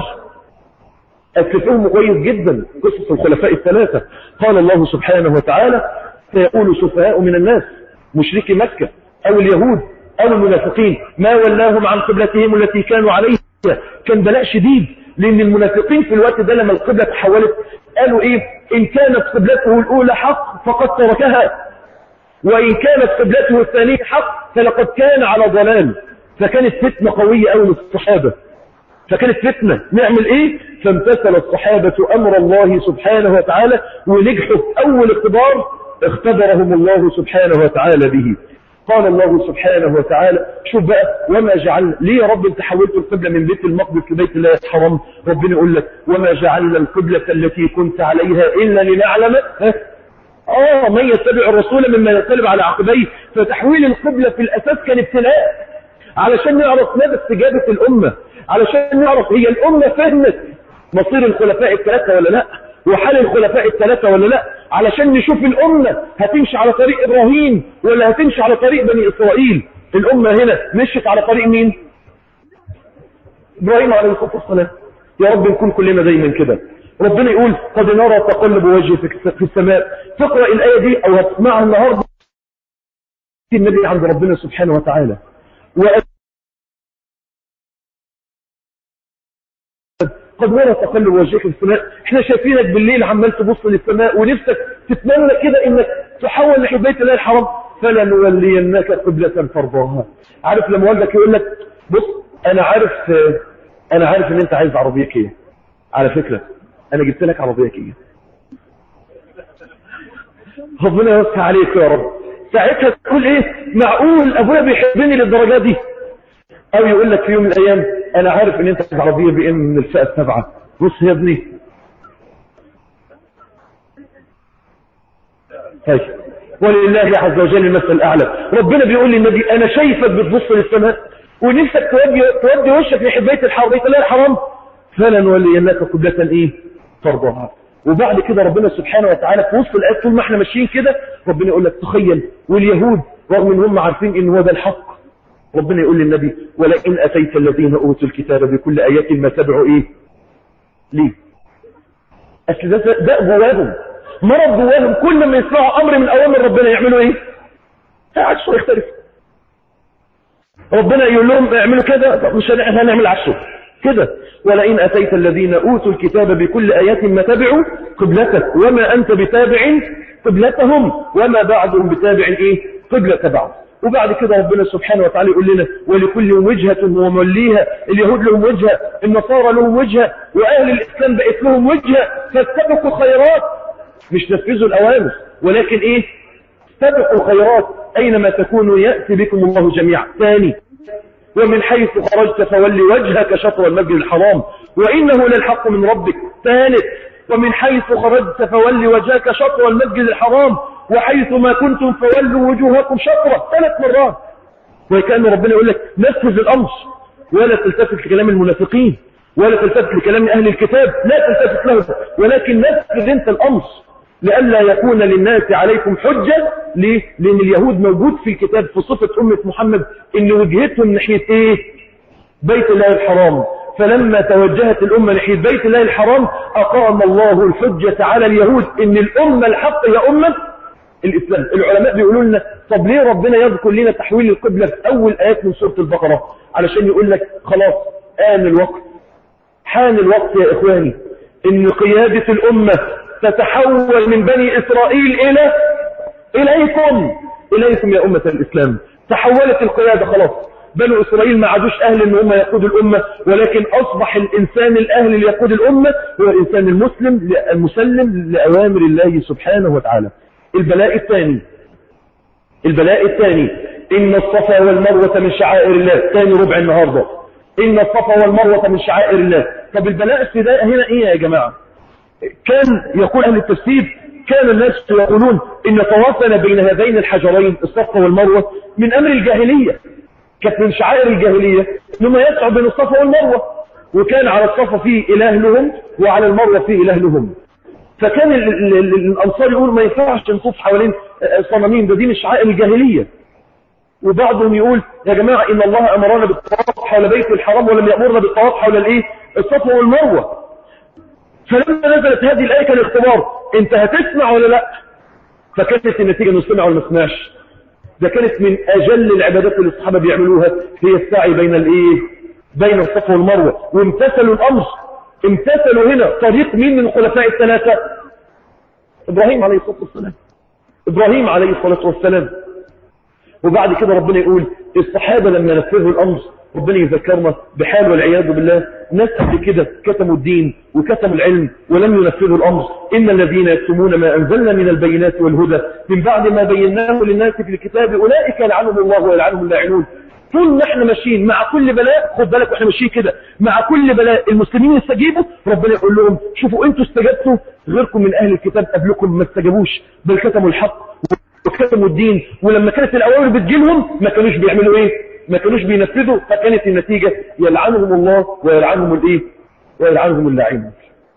أكفهم كويس جدا قصص الخلفاء الثلاثة قال الله سبحانه وتعالى سيقول سفهاء من الناس مشركي مكة أو اليهود أو المنافقين ما ولاهم عن قبلتهم التي كانوا عليها كان بلاء شديد لأن المنافقين في الوقت ده لما القبلة تحولت قالوا إيه إن كانت قبلته الأولى حق فقد تركها وإن كانت قبلته الثانية حق فلقد كان على ضلال فكانت فتنة قوية أوي للصحابة فكانت فتنة نعمل ايه فامتثل الصحابة امر الله سبحانه وتعالى ونجحوا في اول اختبار اختبرهم الله سبحانه وتعالى به قال الله سبحانه وتعالى شوف بقى وما جعلنا ليه يا رب انت حولت القبلة من بيت المقدس لبيت الله الحرام ربنا يقول لك وما جعلنا القبلة التي كنت عليها الا لنعلم اه من يتبع الرسول مما ينقلب على عقبيه فتحويل القبلة في الاساس كان ابتلاء علشان نعرف مدى استجابة الامة علشان نعرف هي الأمة فهمت مصير الخلفاء الثلاثة ولا لا وحال الخلفاء الثلاثة ولا لا علشان نشوف الأمة هتمشي على طريق إبراهيم ولا هتمشي على طريق بني إسرائيل الأمة هنا مشيت على طريق مين إبراهيم عليه الصلاة والسلام يا رب نكون كلنا دايما كده ربنا يقول قد نرى تقلب وجهك في السماء تقرأ الآية دي أو هتسمعها النهاردة النبي عند ربنا سبحانه وتعالى قد نرى تقلب وجهك في السماء احنا شايفينك بالليل عمال تبص للسماء ونفسك تتمنى كده انك تحول ناحيه بيت الله الحرام فلنولينك قبلة ترضاها عارف لما والدك يقول لك بص انا عارف انا عارف ان انت عايز عربيه كيه على فكره انا جبت لك عربيه كيه ربنا يوسع عليك يا رب ساعتها تقول ايه معقول ابويا بيحبني للدرجه دي او يقول لك في يوم من الايام انا عارف ان انت عربيه بي ام من الفئه السبعه بص يا ابني طيب ولله عز وجل المثل الاعلى ربنا بيقول للنبي انا شايفك بتبص للسماء ونفسك تودي تودي وشك ناحيه بيت الحرام بيت الله الحرام فلنولينك قبلة ايه ترضاها وبعد كده ربنا سبحانه وتعالى في وسط الايات طول ما احنا ماشيين كده ربنا يقول لك تخيل واليهود رغم ان هم عارفين ان هو ده الحق ربنا يقول للنبي ولئن أتيت الذين أوتوا الكتاب بكل آيات ما تبعوا إيه ليه أصل ده, ده جواهم مرض جواهم كل ما يسمعوا أمر من أوامر ربنا يعملوا إيه عكسه يختلف ربنا يقول لهم اعملوا كده مش هنعمل عكسه كده ولئن أتيت الذين أوتوا الكتاب بكل آيات ما تبعوا قبلتك وما أنت بتابع قبلتهم وما بعضهم بتابع إيه قبلة بعض وبعد كده ربنا سبحانه وتعالى يقول لنا ولكل وجهة وموليها اليهود لهم وجهة النصارى لهم وجهة وأهل الإسلام بقت لهم وجهة فاستبقوا الخيرات مش نفذوا الأوامر ولكن إيه استبقوا الخيرات أينما تكونوا يأتي بكم الله جميعا ثاني ومن حيث خرجت فولي وجهك شطر المسجد الحرام وإنه للحق من ربك ثالث ومن حيث خرجت فولي وجهك شطر المسجد الحرام وحيث ما كنتم فولوا وجوهكم شطرة ثلاث مرات وكأن ربنا يقول لك نفذ الأمر ولا تلتفت لكلام المنافقين ولا تلتفت لكلام أهل الكتاب لا تلتفت له ولكن نفذ انت الأمر لئلا يكون للناس عليكم حجة ليه؟ لأن اليهود موجود في الكتاب في صفة أمة محمد إن وجهتهم ناحية إيه بيت الله الحرام فلما توجهت الأمة ناحية بيت الله الحرام أقام الله الحجة على اليهود إن الأمة الحق يا أمة الإسلام العلماء بيقولوا لنا طب ليه ربنا يذكر لنا تحويل القبلة في أول آيات من سورة البقرة علشان يقول لك خلاص آن الوقت حان الوقت يا إخواني إن قيادة الأمة تتحول من بني إسرائيل إلى إليكم إليكم يا أمة الإسلام تحولت القيادة خلاص بنو إسرائيل ما عادوش أهل إن هم يقودوا الأمة ولكن أصبح الإنسان الأهل اللي يقود الأمة هو الإنسان المسلم المسلم لأوامر الله سبحانه وتعالى البلاء الثاني البلاء الثاني إن الصفا والمروة من شعائر الله ثاني ربع النهاردة إن الصفا والمروة من شعائر الله طب البلاء السداء هنا إيه يا جماعة كان يقول أهل التفسير كان الناس يقولون إن طوافنا بين هذين الحجرين الصفا والمروة من أمر الجاهلية كانت من شعائر الجاهلية لما يسعى بين الصفا والمروة وكان على الصفا فيه إله لهم وعلى المروة فيه إله لهم فكان ال ال ال الأنصار يقول ما ينفعش نطوف حوالين صنمين ده دي من شعائر الجاهلية وبعضهم يقول يا جماعة إن الله أمرنا بالطواف حول بيت الحرام ولم يأمرنا بالطواف حول الإيه الصفا والمروة فلما نزلت هذه الآية كان اختبار انت هتسمع ولا لا فكانت النتيجة انه سمع ولا ما سمعش ده كانت من اجل العبادات اللي الصحابة بيعملوها هي السعي بين الايه بين الصفا والمروة وامتثلوا الامر امتثلوا هنا طريق مين من الخلفاء الثلاثة ابراهيم عليه الصلاة والسلام ابراهيم عليه الصلاة والسلام وبعد كده ربنا يقول الصحابة لما نفذوا الامر ربنا يذكرنا بحال والعياذ بالله ناس قبل كده كتموا الدين وكتموا العلم ولم ينفذوا الأمر إن الذين يكتمون ما أنزلنا من البينات والهدى من بعد ما بيناه للناس في الكتاب أولئك يلعنهم الله ويلعنهم اللاعنون طول ما احنا ماشيين مع كل بلاء خد بالك واحنا ماشيين كده مع كل بلاء المسلمين يستجيبوا ربنا يقول لهم شوفوا انتوا استجبتوا غيركم من اهل الكتاب قبلكم ما استجابوش بل كتموا الحق وكتموا الدين ولما كانت الاوامر بتجيلهم ما كانوش بيعملوا ايه ما كانوش بينفذوا فكانت النتيجة يلعنهم الله ويلعنهم الايه ويلعنهم اللاعين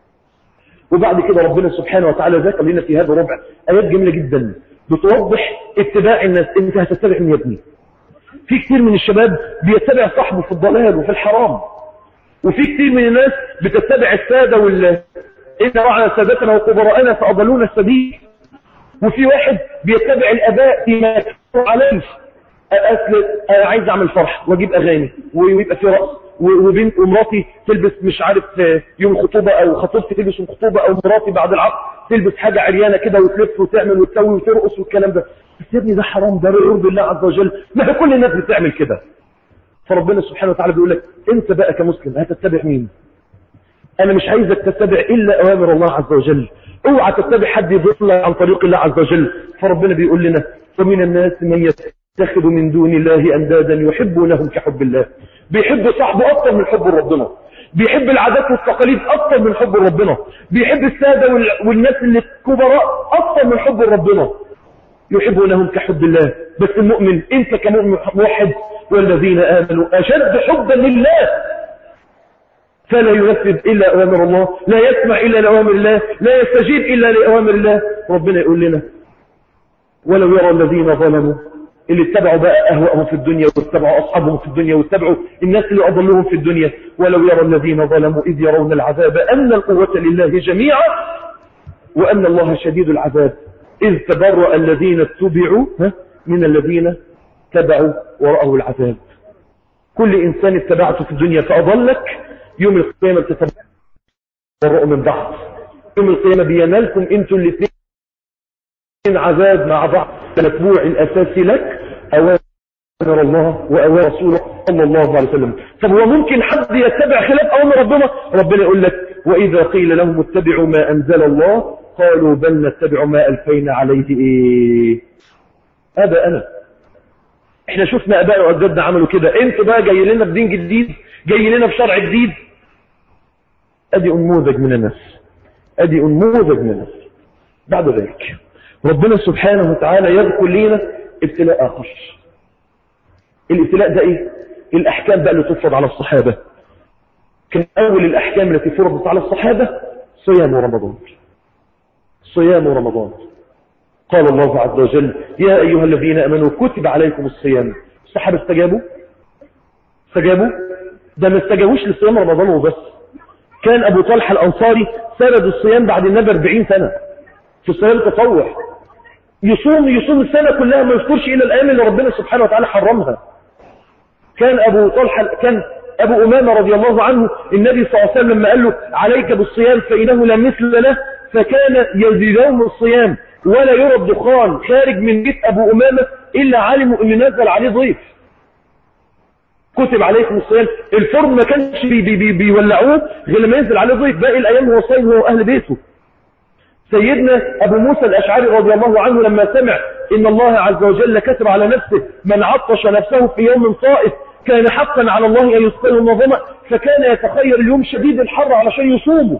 وبعد كده ربنا سبحانه وتعالى ذكر لنا في هذا الربع آيات جميلة جدا بتوضح اتباع الناس انت هتتبع من يا ابني في كتير من الشباب بيتبع صاحبه في الضلال وفي الحرام وفي كتير من الناس بتتبع السادة وال إن رعنا سادتنا وكبراءنا فأضلونا السبيل وفي واحد بيتبع الآباء فيما يكفر عليه أصل أنا عايز أعمل فرح وأجيب أغاني ويبقى في رقص وبنت ومراتي تلبس مش عارف يوم الخطوبة أو خطوبتي تلبس يوم الخطوبة أو مراتي بعد العقد تلبس حاجة عريانة كده وتلف وتعمل وتسوي وترقص والكلام ده بس يا ابني ده حرام ده يرضي الله عز وجل ما كل الناس بتعمل كده فربنا سبحانه وتعالى بيقول لك انت بقى كمسلم هتتبع مين انا مش عايزك تتبع الا اوامر الله عز وجل اوعى تتبع حد يضل عن طريق الله عز وجل فربنا بيقول لنا ومن الناس من يتخذ من دون الله اندادا يحبونهم كحب الله بيحب صاحبه اكتر من حب ربنا بيحب العادات والتقاليد اكتر من حب ربنا بيحب الساده والناس اللي الكبراء اكتر من حب ربنا يحبونهم كحب الله بس المؤمن انت كمؤمن موحد والذين آمنوا أشد حبا لله فلا ينفذ إلا أوامر الله لا يسمع إلا لأوامر الله لا يستجيب إلا لأوامر الله ربنا يقول لنا ولو يرى الذين ظلموا اللي اتبعوا بقى أهواءهم في الدنيا واتبعوا أصحابهم في الدنيا واتبعوا الناس اللي أضلوهم في الدنيا ولو يرى الذين ظلموا إذ يرون العذاب أن القوة لله جميعا وأن الله شديد العذاب إذ تبرأ الذين اتبعوا ها، من الذين تبعوا ورأوا العذاب كل إنسان اتبعته في الدنيا فأضلك يوم القيامة تتبرأوا من بعض يوم القيامة بينالكم انتوا الاثنين عذاب مع بعض المتبوع الأساسي لك أوامر الله وأوامر رسوله صلى الله عليه وسلم طب هو ممكن حد يتبع خلاف أوامر ربنا ربنا يقول لك وإذا قيل لهم اتبعوا ما أنزل الله قالوا بل نتبع ما ألفينا عليه إيه هذا أنا احنا شفنا اباء واجدادنا عملوا كده انتوا بقى جاي لنا بدين جديد جاي لنا بشرع جديد ادي انموذج من الناس ادي انموذج من الناس بعد ذلك ربنا سبحانه وتعالى يذكر لنا ابتلاء اخر الابتلاء ده ايه الاحكام بقى اللي تفرض على الصحابه كان اول الاحكام التي فرضت على الصحابه صيام رمضان صيام رمضان قال الله عز وجل يا أيها الذين أمنوا كتب عليكم الصيام الصحابة استجابوا استجابوا ده ما استجابوش لصيام رمضان وبس كان أبو طلحة الأنصاري سرد الصيام بعد النبي 40 سنة في الصيام التطوع يصوم يصوم السنة كلها ما يذكرش إلى الأيام اللي ربنا سبحانه وتعالى حرمها كان أبو طلحة كان أبو أمامة رضي الله عنه النبي صلى الله عليه وسلم لما قال له عليك بالصيام فإنه لا مثل له فكان يزيدهم الصيام ولا يرى الدخان خارج من بيت أبو أمامة إلا علموا أن نزل عليه ضيف كتب عليكم الصيام الفرن ما كانش بي بي بي بيولعوه غير لما ينزل عليه ضيف باقي الأيام هو صايم هو أهل بيته سيدنا أبو موسى الأشعري رضي الله عنه لما سمع إن الله عز وجل كتب على نفسه من عطش نفسه في يوم صائف كان حقا على الله أن يسقيه النظمة فكان يتخير اليوم شديد الحر علشان يصوموا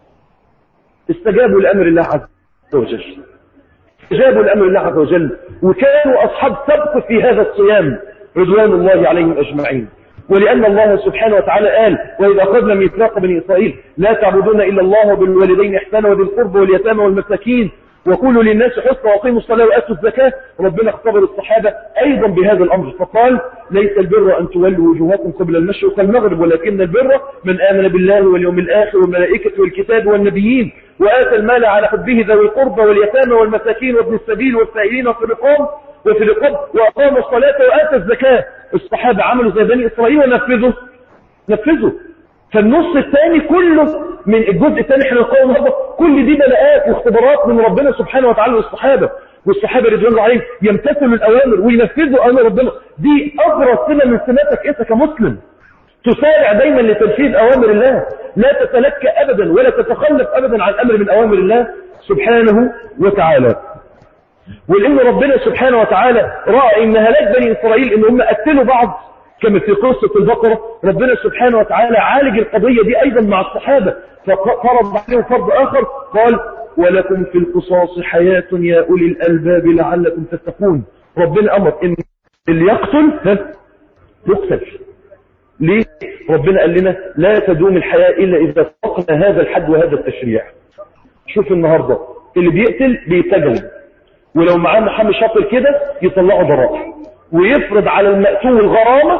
استجابوا لأمر الله عز وجل استجابوا لأمر الله عز وجل وكانوا أصحاب سبق في هذا الصيام رضوان الله عليهم أجمعين ولأن الله سبحانه وتعالى قال وإذا أخذنا ميثاق بني إسرائيل لا تعبدون إلا الله وبالوالدين إحسانا وذي القربى واليتامى والمساكين وقولوا للناس حسنا وأقيموا الصلاة وآتوا الزكاة ربنا اختبر الصحابة أيضا بهذا الأمر فقال ليس البر أن تولوا وجوهكم قبل المشرق والمغرب ولكن البر من آمن بالله واليوم الآخر والملائكة والكتاب والنبيين وآتى المال على حبه ذوي القربى واليتامى والمساكين وابن السبيل والسائلين وفي الرقاب وفي الرقاب وأقاموا الصلاة وآتى الزكاة الصحابة عملوا زي بني إسرائيل ونفذوا نفذوا فالنص الثاني كله من الجزء الثاني احنا نقول النهارده كل دي بلاءات واختبارات من ربنا سبحانه وتعالى للصحابه والصحابه رضوان الله عليهم يمتثلوا الاوامر وينفذوا اوامر ربنا دي ابرز سمه من سماتك انت كمسلم تسارع دايما لتنفيذ اوامر الله لا تتلكى ابدا ولا تتخلف ابدا عن امر من اوامر الله سبحانه وتعالى ولان ربنا سبحانه وتعالى راى ان هلاك بني اسرائيل ان هم قتلوا بعض كما في قصة البقرة ربنا سبحانه وتعالى عالج القضية دي أيضا مع الصحابة ففرض عليهم فرض آخر قال ولكم في القصاص حياة يا أولي الألباب لعلكم تتقون ربنا أمر إن اللي يقتل ها يقتل ليه ربنا قال لنا لا تدوم الحياة إلا إذا فقنا هذا الحد وهذا التشريع شوف النهاردة اللي بيقتل بيتجل ولو معاه محامي شاطر كده يطلعوا ضرائب ويفرض على المقتول غرامة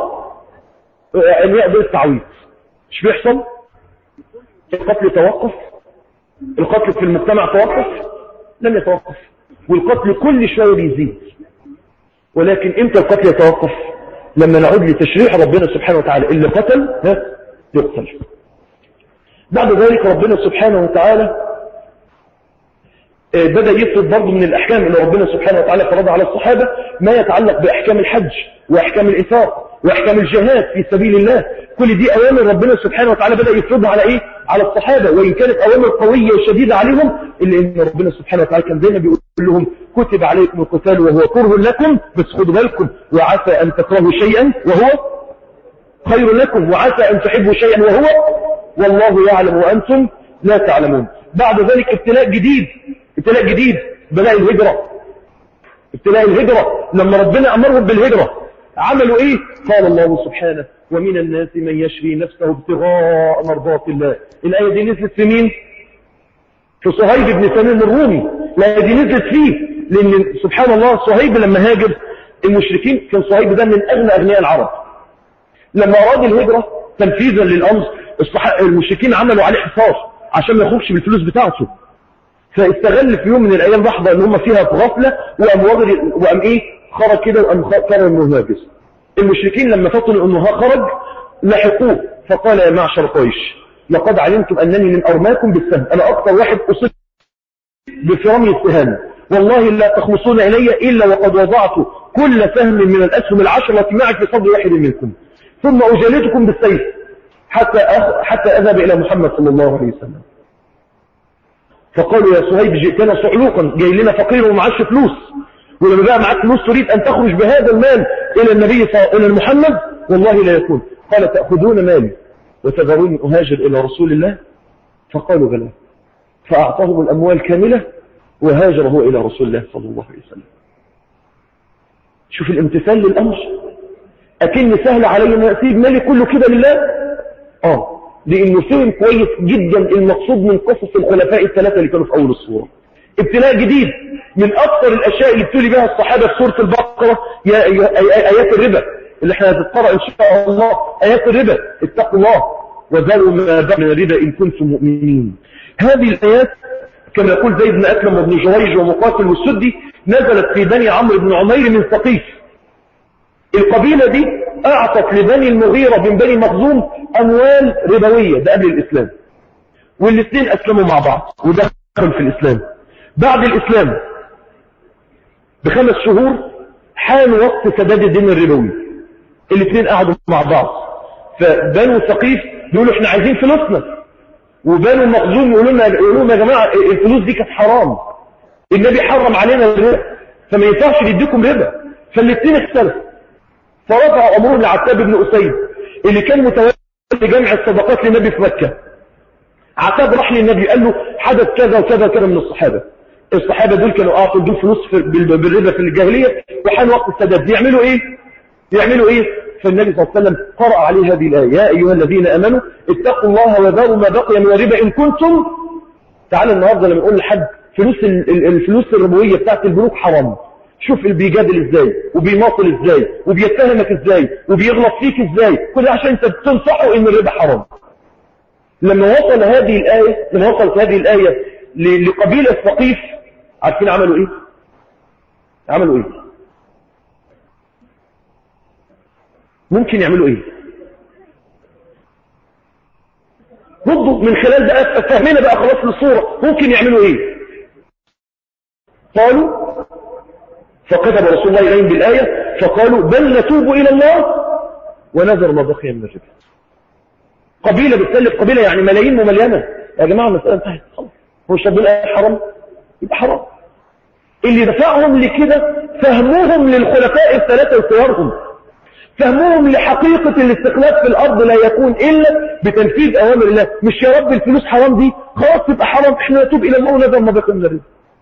ان يقبل التعويض مش بيحصل القتل توقف القتل في المجتمع توقف لم يتوقف والقتل كل شوية بيزيد ولكن امتى القتل يتوقف لما نعود لتشريع ربنا سبحانه وتعالى اللي قتل ها يقتل بعد ذلك ربنا سبحانه وتعالى بدأ يفرض برضه من الأحكام اللي ربنا سبحانه وتعالى فرضها على الصحابة ما يتعلق بأحكام الحج وأحكام الإنفاق وأحكام الجهاد في سبيل الله كل دي أوامر ربنا سبحانه وتعالى بدأ يفرضها على إيه؟ على الصحابة وإن كانت أوامر قوية وشديدة عليهم إلا إن ربنا سبحانه وتعالى كان دايما بيقول لهم كتب عليكم القتال وهو كره لكم بس خدوا بالكم وعسى أن تكرهوا شيئا وهو خير لكم وعسى أن تحبوا شيئا وهو والله يعلم وأنتم لا تعلمون بعد ذلك ابتلاء جديد ابتلاء جديد بلاء الهجرة ابتلاء الهجرة لما ربنا أمرهم بالهجرة عملوا ايه قال الله سبحانه ومن الناس من يشري نفسه ابتغاء مرضات الله الآية دي نزلت في مين في صهيب بن سليم الرومي الآية دي نزلت فيه لأن سبحان الله صهيب لما هاجر المشركين كان صهيب ده من أغنى أغنياء العرب لما أراد الهجرة تنفيذا للأمر الصح... المشركين عملوا عليه حصار عشان ما يخرجش بالفلوس بتاعته فاستغل في يوم من الأيام لحظة ان هم فيها في غفلة وقام واخد وقام ايه خرج كده وقام قرر انه هاجس المشركين لما فطنوا انه خرج لحقوه فقال يا معشر قريش لقد علمتم انني من ارماكم بالسهم انا اكثر واحد اصبت بفرامي السهام والله لا تخلصون الي الا وقد وضعت كل سهم من الاسهم العشر التي معك في صدر واحد منكم ثم اجلدكم بالسيف حتى أخ... حتى اذهب الى محمد صلى الله عليه وسلم فقالوا يا صهيب جئتنا صعلوقا جاي لنا فقير ومعاش فلوس ولما بقى معاك فلوس تريد ان تخرج بهذا المال الى النبي صلى الى محمد والله لا يكون قال تأخذون مالي وتذروني أهاجر إلى رسول الله فقالوا بلى فأعطاهم الأموال كاملة وهاجر هو إلى رسول الله صلى الله عليه وسلم شوف الامتثال للأمر أكن سهل علي أن أسيب مالي كله كده لله آه لأنه فهم كويس جدا المقصود من قصص الخلفاء الثلاثة اللي كانوا في أول الصورة ابتلاء جديد من أكثر الأشياء اللي ابتلي بها الصحابة في سورة البقرة يا آيات الربا اللي احنا هنتقرأ إن شاء الله آيات الربا اتقوا الله وذلوا ما بقى من الربا إن كنتم مؤمنين هذه الآيات كما يقول زيد بن أكرم وابن جريج ومقاتل والسدي نزلت في بني عمرو بن عمير من ثقيف القبيلة دي أعطت لبني المغيرة بن بني مخزوم أموال ربوية ده قبل الإسلام والاثنين أسلموا مع بعض ودخلوا في الإسلام بعد الإسلام بخمس شهور حان وقت سداد الدين الربوي الاثنين قعدوا مع بعض فبنو ثقيف يقولوا احنا عايزين فلوسنا وبنو مخزوم يقولوا لنا يقولوا لنا يا جماعه الفلوس دي كانت حرام النبي حرم علينا الربا فما ينفعش نديكم ربا فالاثنين اختلفوا فرفع امرهم لعتاب بن اسيد اللي كان متولي جمع الصدقات للنبي في مكه عتاب راح للنبي قال له حدث كذا وكذا كذا من الصحابه الصحابه دول كانوا اعطوا دول فلوس بالربا في الجاهليه وحان وقت السداد يعملوا ايه يعملوا ايه فالنبي صلى الله عليه وسلم قرأ عليه هذه الآية يا أيها الذين أمنوا اتقوا الله وذروا ما بقي من الربا إن كنتم تعالى النهاردة لما نقول لحد فلوس الفلوس الربوية بتاعت البنوك حرام شوف اللي بيجادل ازاي وبيماطل ازاي وبيتهمك ازاي وبيغلط فيك ازاي كل عشان انت بتنصحه ان الربا حرام لما وصل هذه الآية لما وصلت هذه الآية لقبيلة ثقيف عارفين عملوا ايه عملوا ايه ممكن يعملوا ايه ردوا من خلال بقى فهمنا بقى خلاص للصورة ممكن يعملوا ايه قالوا فكتب رسول الله إليهم بالآية فقالوا بل نتوب إلى الله ونذر ما بقي من الربا قبيلة بتسلف قبيلة يعني ملايين ممليانة يا جماعة المسألة انتهت خلاص هو شاب الآية حرام يبقى حرام اللي دفعهم لكده فهموهم للخلفاء الثلاثة وصورهم فهمهم لحقيقة الاستخلاف في الأرض لا يكون إلا بتنفيذ أوامر الله مش يا رب الفلوس حرام دي خلاص تبقى حرام احنا نتوب إلى الله ونذر ما بقي من الربا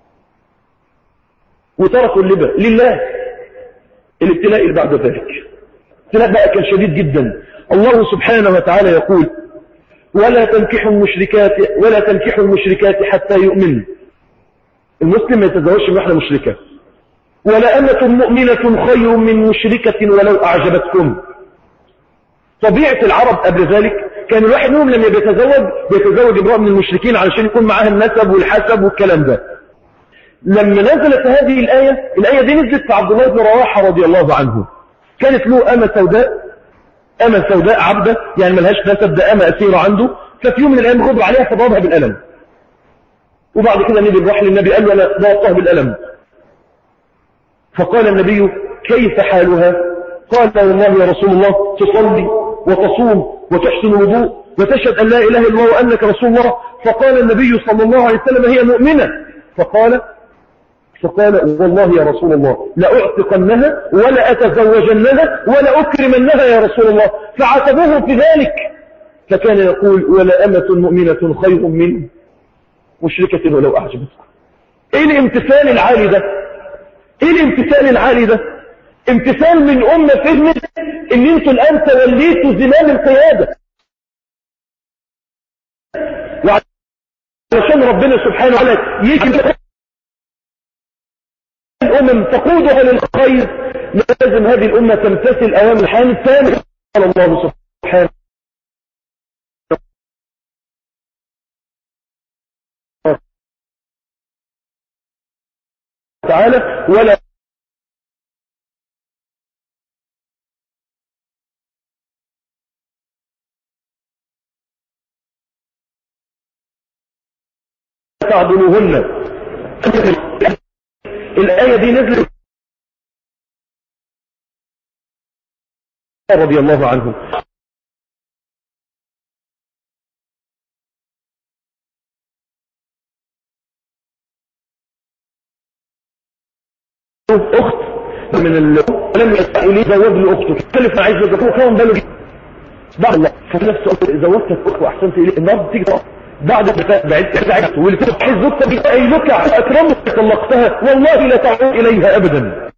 وتركوا اللبا لله الابتلاء اللي بعد ذلك الابتلاء بقى كان شديد جدا الله سبحانه وتعالى يقول ولا تنكحوا المشركات ولا تنكحوا المشركات حتى يؤمنوا المسلم ما يتزوجش من واحده مشركه ولا أمة مؤمنة خير من مشركة ولو أعجبتكم طبيعة العرب قبل ذلك كان الواحد منهم لما بيتزوج بيتزوج امرأة من المشركين علشان يكون معاها النسب والحسب والكلام ده لما نزلت هذه الآية الآية دي نزلت في عبد الله بن رواحة رضي الله عنه كانت له أمة سوداء أمة سوداء عبدة يعني ملهاش نسب ده أمة أسيرة عنده ففي يوم من الأيام غضب عليها فضربها بالألم وبعد كده نبي راح للنبي قال له أنا ضربتها بالألم فقال النبي كيف حالها قال والله يا رسول الله تصلي وتصوم وتحسن الوضوء وتشهد أن لا إله إلا الله وأنك رسول الله فقال النبي صلى الله عليه وسلم هي مؤمنة فقال فقال والله يا رسول الله لأعتقنها ولا أتزوجنها ولا أكرمنها يا رسول الله فعاتبوه في ذلك فكان يقول ولا أمة مؤمنة خير من مشركة ولو أعجبتكم ايه الامتثال العالي ده ايه الامتثال العالي ده امتثال من امة فهمت ان انتوا الان توليتوا زمام القيادة وعشان ربنا سبحانه وتعالى يجي الامة الأمم تقودها للخير لازم هذه الأمة تمتثل أوامر الحال الثاني قال الله سبحانه تعالى ولا تعضلوهن الآية دي نزلت رضي الله عنه أخت من ال... لم يسألي زوج لأخته تختلف مع عزة زكوه كون باله بعد الله فنفسه زوجتك أخت وأحسنت إليه النهارده تيجي بعد بعدت بعدت واللي تبقى زوجتك بأي لكع أكرمك طلقتها والله لا تعود إليها أبدا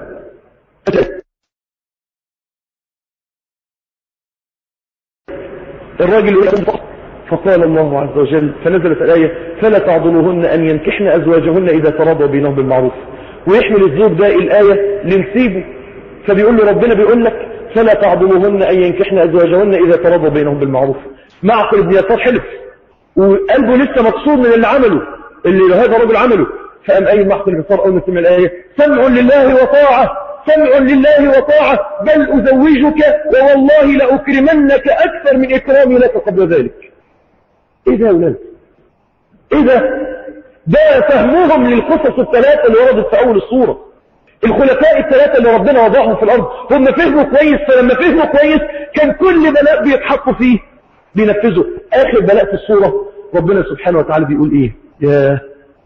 الراجل يقول فقال الله عز وجل فنزلت الآية فلا تعضلوهن أن ينكحن أزواجهن إذا تراضوا بينهم بالمعروف ويحمل الزوج ده الآية لنسيبه فبيقول له ربنا بيقول لك فلا تعضلوهن أن ينكحن أزواجهن إذا تراضوا بينهم بالمعروف معقل ابن يسار حلف وقلبه لسه مقصود من اللي عمله اللي هذا الرجل عمله فقام أي معقل ابن يسار أول ما سمع الآية سمع لله وطاعة سمع لله وطاعة بل أزوجك ووالله لأكرمنك أكثر من إكرامي لك قبل ذلك إيه ده يا أولاد إيه ده ده فهمهم للقصص الثلاثة اللي وردت في أول الصورة الخلفاء الثلاثة اللي ربنا وضعهم في الأرض هم فهموا كويس فلما فهموا كويس كان كل بلاء بيتحطوا فيه بينفذوا آخر بلاء في الصورة ربنا سبحانه وتعالى بيقول إيه يا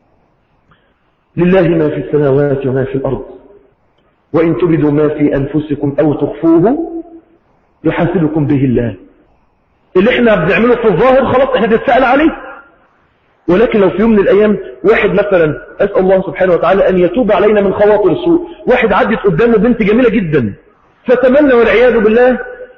لله ما في السماوات وما في الأرض وإن تبدوا ما في أنفسكم أو تخفوه يحاسبكم به الله اللي احنا بنعمله في الظاهر خلاص احنا بنتسأل عليه ولكن لو في يوم من الأيام واحد مثلا أسأل الله سبحانه وتعالى أن يتوب علينا من خواطر السوء واحد عدت قدامه بنت جميلة جدا فتمنى والعياذ بالله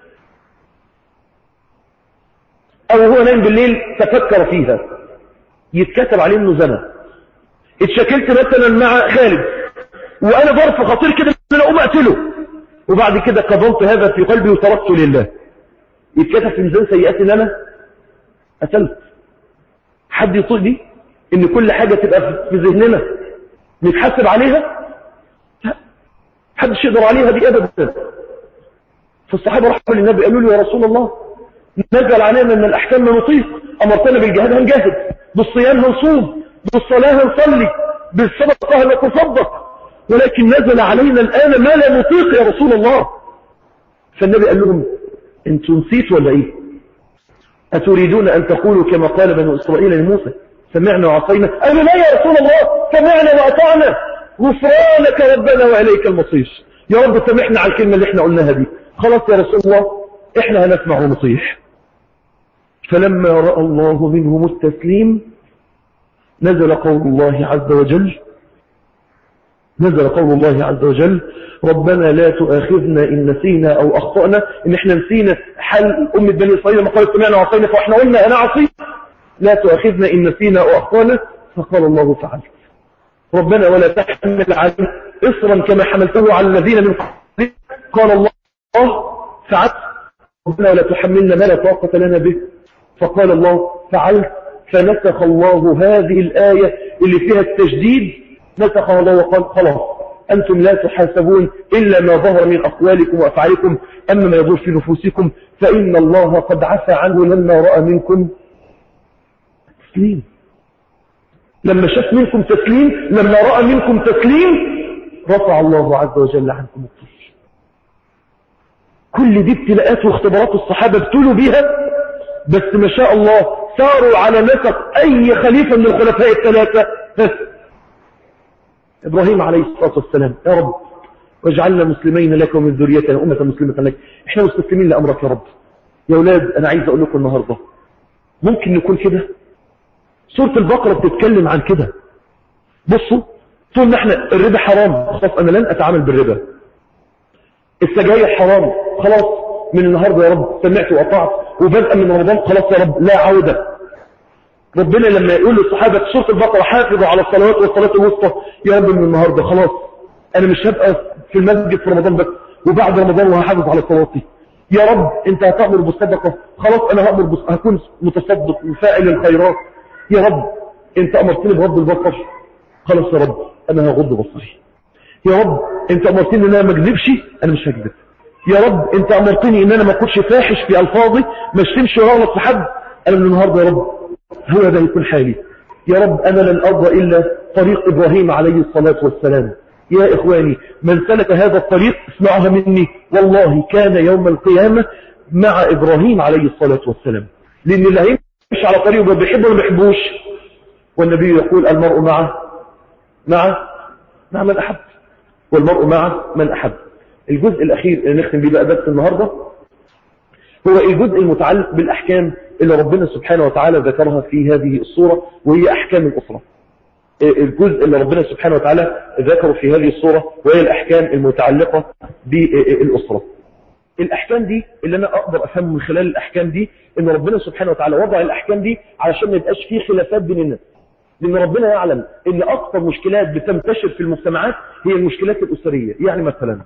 أو هو نايم بالليل تفكر فيها يتكتب عليه انه زنى اتشكلت مثلا مع خالد وانا ظرف خطير كده ان انا اقوم اقتله وبعد كده قبلت هذا في قلبي وتركته لله يتكتب في ميزان سيئات ان انا قتلت حد يطيق دي ان كل حاجة تبقى في ذهننا نتحاسب عليها لا حدش يقدر عليها دي ابدا فالصحابة راحوا للنبي قالوا له يا رسول الله نزل علينا من الاحكام ما نطيق امرتنا بالجهاد هنجاهد بالصيام هنصوم بالصلاة هنصلي بالصدقة هنتصدق ولكن نزل علينا الآن ما لا نطيق يا رسول الله فالنبي قال لهم انتوا نسيتوا ولا ايه أتريدون أن تقولوا كما قال بنو إسرائيل لموسى سمعنا وعصينا قالوا لا يا رسول الله سمعنا وأطعنا غفرانك ربنا وإليك المصير يا رب سامحنا على الكلمة اللي احنا قلناها دي خلاص يا رسول الله احنا هنسمع ونطيح فلما رأى الله منهم التسليم نزل قول الله عز وجل نزل قول الله عز وجل ربنا لا تؤاخذنا إن نسينا أو أخطأنا إن إحنا نسينا حل أمة بني إسرائيل لما قالت سمعنا وعصينا فإحنا قلنا أنا عصيت لا تؤاخذنا إن نسينا أو أخطأنا فقال الله فعلت ربنا ولا تحمل علينا إصرا كما حملته على الذين من قبل قال الله فعلت ربنا ولا تحملنا ما لا طاقة لنا به فقال الله فعلت فنسخ الله هذه الآية اللي فيها التجديد نسخها الله وقال خلاص أنتم لا تحاسبون إلا ما ظهر من أقوالكم وأفعالكم أما ما يدور في نفوسكم فإن الله قد عفى عنه لما رأى منكم تسليم لما شاف منكم تسليم لما رأى منكم تسليم رفع الله عز وجل عنكم الطيش كل دي ابتلاءات واختبارات الصحابة ابتلوا بها بس ما شاء الله ساروا على نسق أي خليفة من الخلفاء الثلاثة بس إبراهيم عليه الصلاة والسلام يا رب واجعلنا مسلمين لك ومن ذريتنا أمة مسلمة لك إحنا مستسلمين لأمرك يا رب يا أولاد أنا عايز أقول لكم النهاردة ممكن نكون كده سورة البقرة بتتكلم عن كده بصوا طول ما احنا الربا حرام خلاص أنا لن أتعامل بالربا السجاير حرام خلاص من النهاردة يا رب سمعت وأطعت وبدءا من رمضان خلاص يا رب لا عودة ربنا لما يقول للصحابة في سورة البقرة حافظوا على الصلوات والصلاة الوسطى يا رب من النهاردة خلاص انا مش هبقى في المسجد في رمضان بس وبعد رمضان وهحافظ على صلاتي يا رب انت هتأمر بالصدقة خلاص انا هأمر بص... هكون متصدق وفاعل الخيرات يا رب انت امرتني بغض البصر خلاص يا رب انا هغض بصري يا رب انت امرتني ان انا ما اكذبش انا مش هكذب يا رب انت امرتني ان انا ما اكونش فاحش في الفاظي ما اشتمش واغلط في حد انا من النهارده يا رب هو ده يكون حالي يا رب انا لن ارضى الا طريق ابراهيم عليه الصلاه والسلام يا إخواني من سلك هذا الطريق اسمعها مني والله كان يوم القيامة مع إبراهيم عليه الصلاة والسلام لأن اللي هيمشي على طريقه بيحبه ولا بيحبوش والنبي يقول المرء مع مع مع من أحب والمرء مع من أحب الجزء الأخير اللي نختم بيه بقى درس النهاردة هو الجزء المتعلق بالأحكام اللي ربنا سبحانه وتعالى ذكرها في هذه الصورة وهي أحكام الأسرة الجزء اللي ربنا سبحانه وتعالى ذكره في هذه الصورة وهي الأحكام المتعلقة بالأسرة الأحكام دي اللي أنا أقدر أفهم من خلال الأحكام دي إن ربنا سبحانه وتعالى وضع الأحكام دي علشان ما يبقاش فيه خلافات بين الناس لأن ربنا يعلم إن أكثر مشكلات بتنتشر في المجتمعات هي المشكلات الأسرية يعني مثلا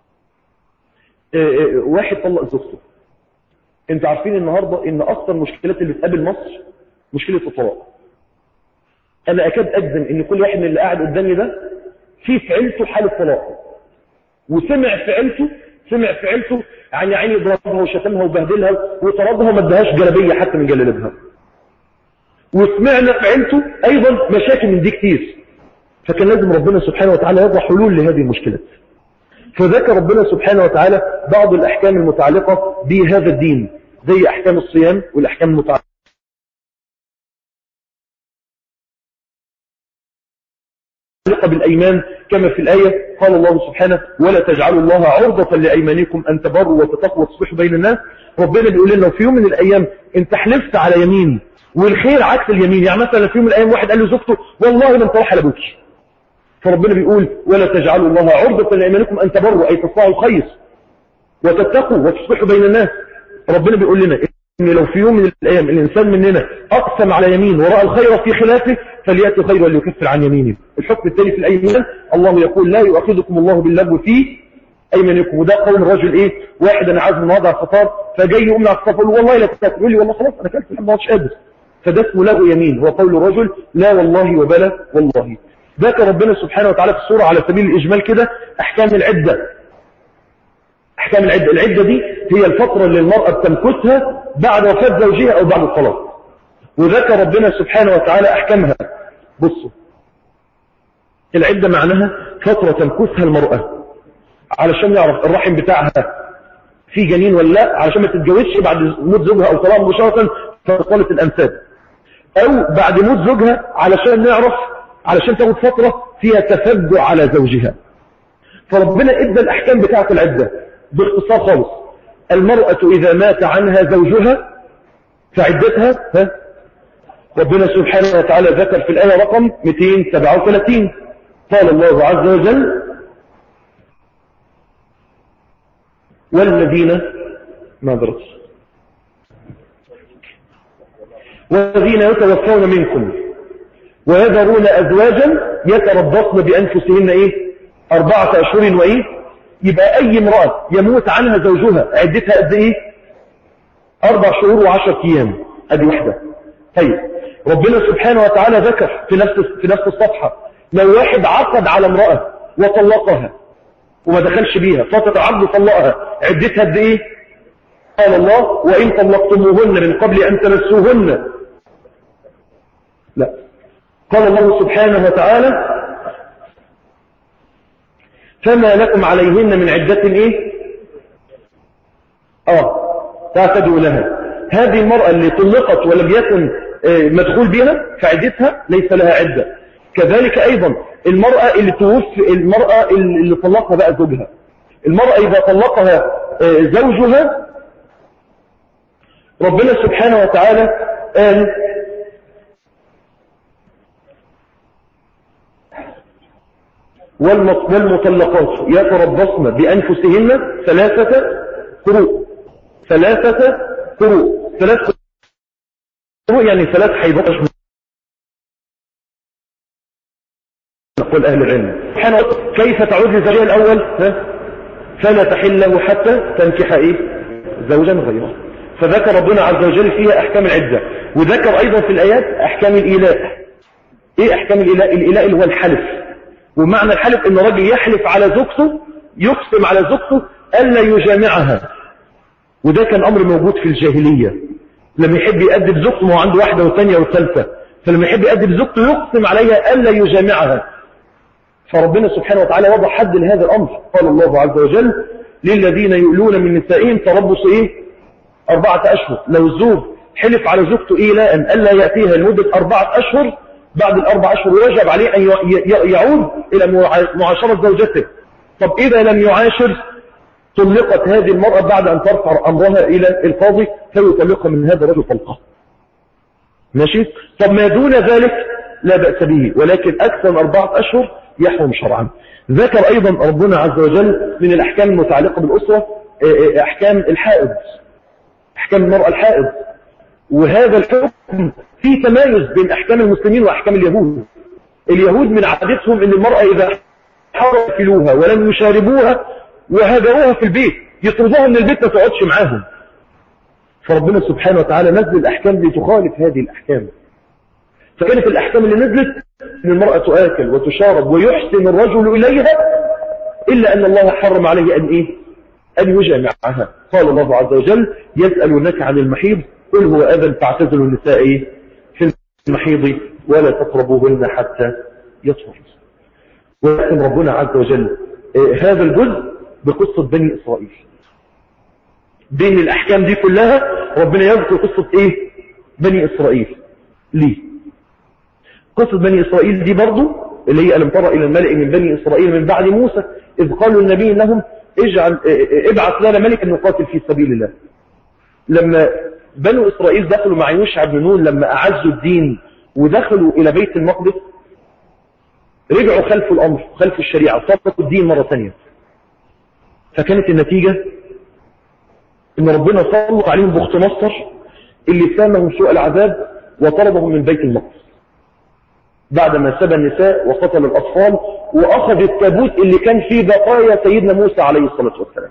واحد طلق زوجته انتوا عارفين النهاردة إن أكثر مشكلات اللي تقابل مصر مشكلة الطلاق انا اكاد اجزم ان كل واحد من اللي قاعد قدامي ده في في عيلته حالة طلاق وسمع في عيلته سمع في عيلته عن عيني ضربها وشتمها وبهدلها وطردها وما ادهاش جلبيه حتى من جلالبها وسمعنا في عيلته ايضا مشاكل من دي كتير فكان لازم ربنا سبحانه وتعالى يضع حلول لهذه المشكلات فذكر ربنا سبحانه وتعالى بعض الاحكام المتعلقه بهذا الدين زي احكام الصيام والاحكام المتعلقه متعلقة بالأيمان كما في الآية قال الله سبحانه ولا تجعلوا الله عرضة لأيمانكم أن تبروا وتتقوا وتصلحوا بين الناس ربنا بيقول لنا في يوم من الأيام أنت حلفت على يمين والخير عكس اليمين يعني مثلا في يوم من الأيام واحد قال له زوجته والله من طرح لابوك فربنا بيقول ولا تجعلوا الله عرضة لأيمانكم أن تبروا أي تصنعوا الخير وتتقوا وتصلحوا بين الناس ربنا بيقول لنا ان لو في يوم من الايام الانسان مننا اقسم على يمين وراى الخير في خلافه فلياتي خير وليكفر عن يمينه الحكم الثاني في الايمان الله يقول لا يؤاخذكم الله باللغو في ايمانكم وده قول الرجل ايه واحد انا عازم النهارده على الفطار فجاي يقوم على الفطار والله لا تاكل يقول لي والله خلاص انا اكلت الحمد مش قادر فده اسمه لغو يمين هو قول الرجل لا والله وبلا والله ذكر ربنا سبحانه وتعالى في السوره على سبيل الاجمال كده احكام العده احكام العدة العدة دي هي الفترة اللي المرأة بتمكثها بعد وفاة زوجها او بعد الطلاق وذكر ربنا سبحانه وتعالى احكامها بصوا العدة معناها فترة تمكثها المرأة علشان يعرف الرحم بتاعها في جنين ولا لا علشان ما تتجوزش بعد موت زوجها او طلاق مباشرة فصالة الانساب او بعد موت زوجها علشان نعرف علشان تاخد فترة فيها تفجع على زوجها فربنا ادى الاحكام بتاعة العدة باختصار خالص المرأة إذا مات عنها زوجها فعدتها ها ربنا سبحانه وتعالى ذكر في الآية رقم 237 قال الله عز وجل والذين ما درس والذين يتوفون منكم ويذرون أزواجا يتربصن بأنفسهن إيه أربعة أشهر وإيه يبقى اي امرأة يموت عنها زوجها عدتها قد ايه اربع شهور وعشر ايام ادي واحدة طيب ربنا سبحانه وتعالى ذكر في نفس في نفس الصفحة لو واحد عقد على امرأة وطلقها وما دخلش بيها فترة عقد طلقها عدتها قد ايه قال الله وان طلقتموهن من قبل ان تمسوهن لا قال الله سبحانه وتعالى فما لكم عليهن من عدة ايه اه تعتدوا لها هذه المرأة اللي طلقت ولم يكن مدخول بها فعدتها ليس لها عدة كذلك ايضا المرأة اللي توفي المرأة اللي طلقها بقى زوجها المرأة اذا طلقها زوجها ربنا سبحانه وتعالى قال والمطلقات يتربصن بأنفسهن ثلاثة قروء ثلاثة قروء ثلاث قروء يعني ثلاث حيضات يقول أهل العلم سبحانه كيف تعود لزوجها الأول ها؟ فلا تحل له حتى تنكح إيه زوجا غيره فذكر ربنا عز وجل فيها أحكام العدة وذكر أيضا في الآيات أحكام الإيلاء إيه أحكام الإيلاء الإيلاء اللي هو الحلف ومعنى الحلف إن رجل يحلف على زوجته يقسم على زوجته ألا يجامعها وده كان أمر موجود في الجاهلية لما يحب يأدب زوجته ما هو عنده واحدة والثانية والثالثة فلما يحب يأدب زوجته يقسم عليها ألا يجامعها فربنا سبحانه وتعالى وضع حد لهذا الأمر قال الله عز وجل للذين يؤلون من نسائهم تربص إيه أربعة أشهر لو الزوج حلف على زوجته إيلاء ألا يأتيها لمدة أربعة أشهر بعد الأربع أشهر يجب عليه أن يعود إلى معاشرة زوجته طب إذا لم يعاشر طلقت هذه المرأة بعد أن ترفع أمرها إلى القاضي فيطلقها من هذا الرجل طلقة ماشي طب ما دون ذلك لا بأس به ولكن أكثر من أربعة أشهر يحرم شرعا ذكر أيضا ربنا عز وجل من الأحكام المتعلقة بالأسرة أحكام الحائض أحكام المرأة الحائض وهذا الحكم فيه تمايز بين أحكام المسلمين وأحكام اليهود اليهود من عادتهم أن المرأة إذا حرفلوها ولم يشاربوها وهاجروها في البيت يطردوها من البيت ما تقعدش معاهم فربنا سبحانه وتعالى نزل الأحكام لتخالف هذه الأحكام فكانت الأحكام اللي نزلت أن المرأة تآكل وتشارب ويحسن الرجل إليها إلا أن الله حرم عليه أن إيه أن يجامعها قال الله عز وجل يسألونك عن المحيض قل هو أذن فاعتزلوا النساء في المحيض ولا تقربوهن حتى يطهر ويحسن ربنا عز وجل هذا الجزء بقصة بني إسرائيل بين الأحكام دي كلها ربنا يذكر قصة إيه بني إسرائيل ليه قصة بني إسرائيل دي برضو اللي هي ألم ترى إلى الملئ من بني إسرائيل من بعد موسى إذ قالوا النبي لهم اجعل ابعث لنا ملكا نقاتل في سبيل الله لما بنو إسرائيل دخلوا مع يوشع بن نون لما أعزوا الدين ودخلوا إلى بيت المقدس رجعوا خلف الأمر خلف الشريعة صدقوا الدين مرة ثانية فكانت النتيجة ان ربنا سلط عليهم بخت نصر اللي سامهم سوء العذاب وطردهم من بيت المقدس بعدما سبى النساء وقتل الأطفال وأخذ التابوت اللي كان فيه بقايا سيدنا موسى عليه الصلاة والسلام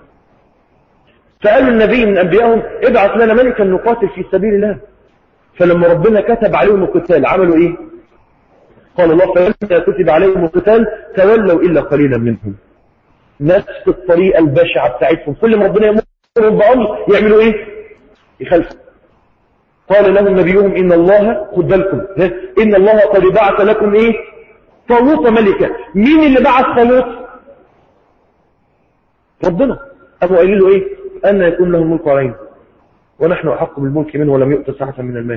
فقال النبي من أنبيائهم ابعث لنا ملكا نقاتل في سبيل الله فلما ربنا كتب عليهم القتال عملوا ايه قال الله فلما كتب عليهم القتال تولوا إلا قليلا منهم نفس الطريقة البشعة بتاعتهم كل ما ربنا يأمرهم بأمر يعملوا ايه يخلفوا قال لهم نبيهم إن الله خد بالكم إن الله قد بعث لكم ايه طالوت ملكا مين اللي بعث طالوت ربنا أبو قال له ايه أن يكون له ملك علينا ونحن أحق بالملك منه ولم يؤت ساعة من المال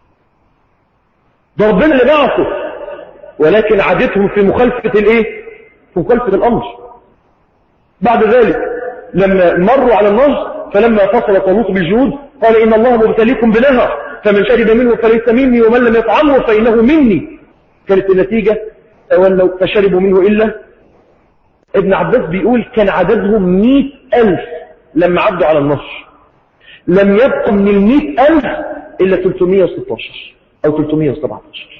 ده ربنا اللي بعثه ولكن عادتهم في مخالفة الايه في مخالفة الأمر بعد ذلك لما مروا على النهر فلما فصل طالوت بالجود قال إن الله مبتليكم بنهر فمن شرب منه فليس مني ومن لم يطعمه فإنه مني كانت النتيجة تولوا فشربوا منه إلا ابن عباس بيقول كان عددهم مئة ألف لما عدوا على النهر لم يبقى من المئة ألف إلا 316 أو 317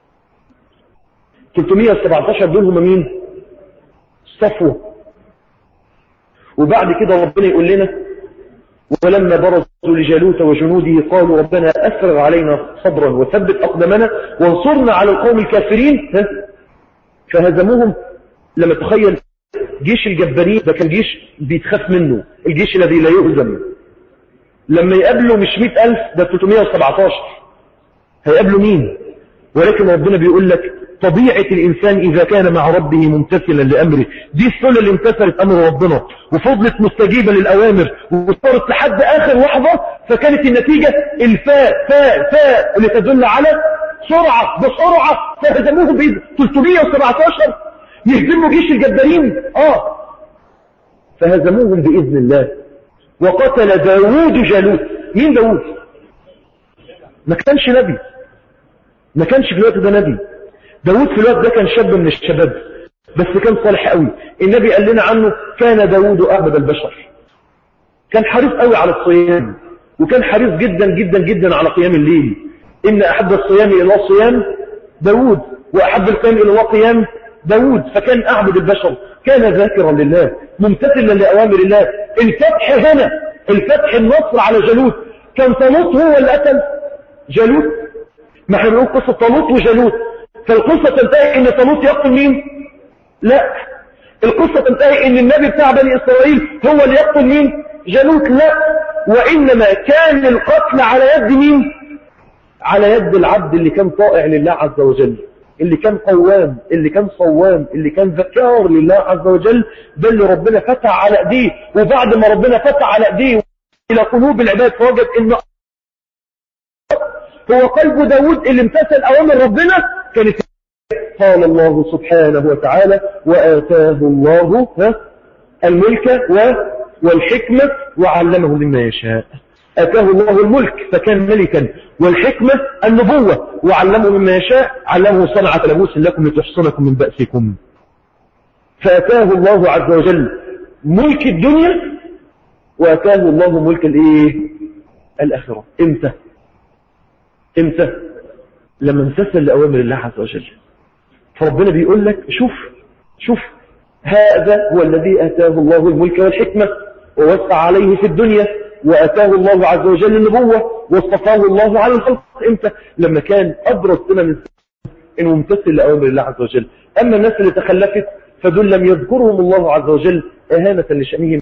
317 دول هم مين صفوة وبعد كده ربنا يقول لنا ولما برزوا لجالوت وجنوده قالوا ربنا أفرغ علينا صبرا وثبت أقدمنا وانصرنا على القوم الكافرين فهزموهم لما تخيل جيش الجبارين ده كان جيش بيتخاف منه الجيش الذي لا يهزم لما يقابلوا مش مئة ألف ده 317 هيقابلوا مين ولكن ربنا بيقول لك طبيعة الإنسان إذا كان مع ربه ممتثلا لأمره دي السنة اللي امتثلت أمر ربنا وفضلت مستجيبة للأوامر وصارت لحد آخر لحظة فكانت النتيجة الفاء فاء فاء اللي تدل على سرعة بسرعة فهزموهم ب 317 يهزموا جيش الجبارين آه فهزموهم بإذن الله وقتل داوود جالوت مين داوود ما كانش نبي ما كانش في الوقت ده نبي داود في الوقت ده كان شاب من الشباب بس كان صالح قوي النبي قال لنا عنه كان داود أعبد البشر كان حريص قوي على الصيام وكان حريص جدا جدا جدا على قيام الليل إن أحب الصيام إلى الله صيام داود وأحب القيام إلى الله قيام داود فكان أعبد البشر كان ذاكرا لله ممتثلا لأوامر الله الفتح هنا الفتح النصر على جالوت كان طالوت هو اللي قتل جالوت ما احنا بنقول قصة طالوت وجالوت فالقصة تنتهي ان طالوت يقتل مين لا القصة تنتهي ان النبي بتاع بني اسرائيل هو اللي يقتل مين جالوت لا وانما كان القتل على يد مين على يد العبد اللي كان طائع لله عز وجل اللي كان قوام اللي كان صوام اللي كان ذكار لله عز وجل ده اللي ربنا فتح على ايديه وبعد ما ربنا فتح على ايديه الى قلوب العباد فوجد ان هو قلب داود اللي امتثل اوامر ربنا كانت قال الله سبحانه وتعالى وآتاه الله الملك والحكمة وعلمه مما يشاء أتاه الله الملك فكان ملكا والحكمة النبوة وعلمه مما يشاء علمه صنعة لبوس لكم لتحصنكم من بأسكم فأتاه الله عز وجل ملك الدنيا وأتاه الله ملك الايه الآخرة امتى امتى لما امتثل لأوامر الله عز وجل فربنا بيقول لك شوف شوف هذا هو الذي أتاه الله الملك والحكمة ووسع عليه في الدنيا وأتاه الله عز وجل النبوة واصطفاه الله على الخلق امتى لما كان أبرز سنة من إنه ممتثل لأوامر الله عز وجل أما الناس اللي تخلفت فدول لم يذكرهم الله عز وجل إهانة لشأنهم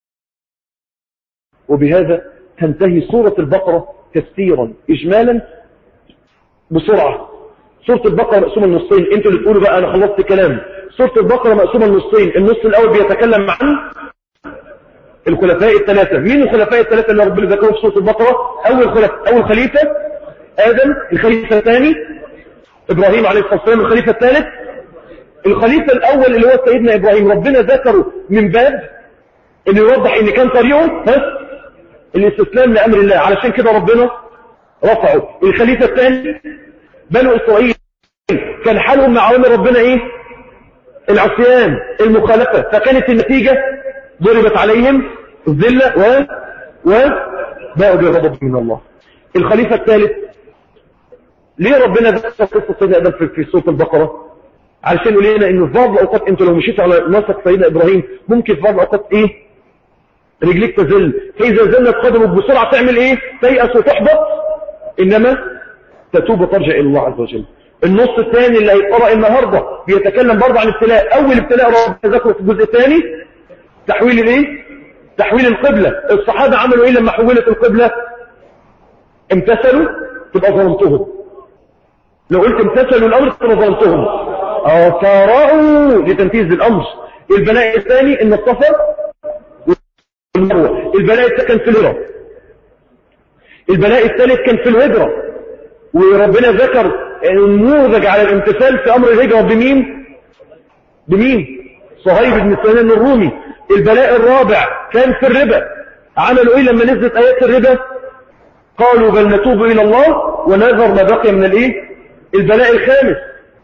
وبهذا تنتهي سورة البقرة تفسيرا إجمالا بسرعة سورة البقرة مقسومة لنصين انتوا اللي تقولوا بقى انا خلصت كلام سورة البقرة مقسومة لنصين النص الاول بيتكلم عن الخلفاء الثلاثة مين الخلفاء الثلاثة اللي ربنا ذكرهم في سورة البقرة اول خلفاء اول خليفة ادم الخليفة الثاني ابراهيم عليه الصلاة والسلام الخليفة الثالث الخليفة الاول اللي هو سيدنا ابراهيم ربنا ذكره من باب ان يوضح ان كان طريقه ها الاستسلام لامر الله علشان كده ربنا رفعه الخليفة الثاني بنو إسرائيل كان حالهم مع أوامر ربنا إيه العصيان المخالفة فكانت النتيجة ضربت عليهم الذلة و و باءوا بغضب من الله الخليفة الثالث ليه ربنا ذكر قصة سيدنا آدم في, في سورة البقرة علشان يقول لنا انه في بعض الاوقات انتوا لو مشيتوا على نسق سيدنا ابراهيم ممكن في بعض الاوقات ايه رجليك تزل فاذا زلت قدمك بسرعة تعمل ايه تيأس وتحبط انما تتوب وترجع إلى الله عز وجل النص الثاني اللي هيتقرأ النهاردة بيتكلم برضه عن ابتلاء أول ابتلاء ربنا ذكره في الجزء الثاني تحويل الايه تحويل القبلة الصحابة عملوا ايه لما حولت القبلة امتثلوا تبقى ظلمتهم لو قلت امتثلوا الأمر تبقى ظلمتهم أصارعوا لتنفيذ الأمر البلاء الثاني ان الصفا والمروة البلاء الثاني كان في الهجرة البلاء الثالث كان في الهجرة وربنا ذكر النموذج على الامتثال في امر الهجرة بمين بمين صهيب بن سنان الرومي البلاء الرابع كان في الربا عملوا ايه لما نزلت ايات الربا قالوا بل نتوب الى الله ونذر ما بقي من الايه البلاء الخامس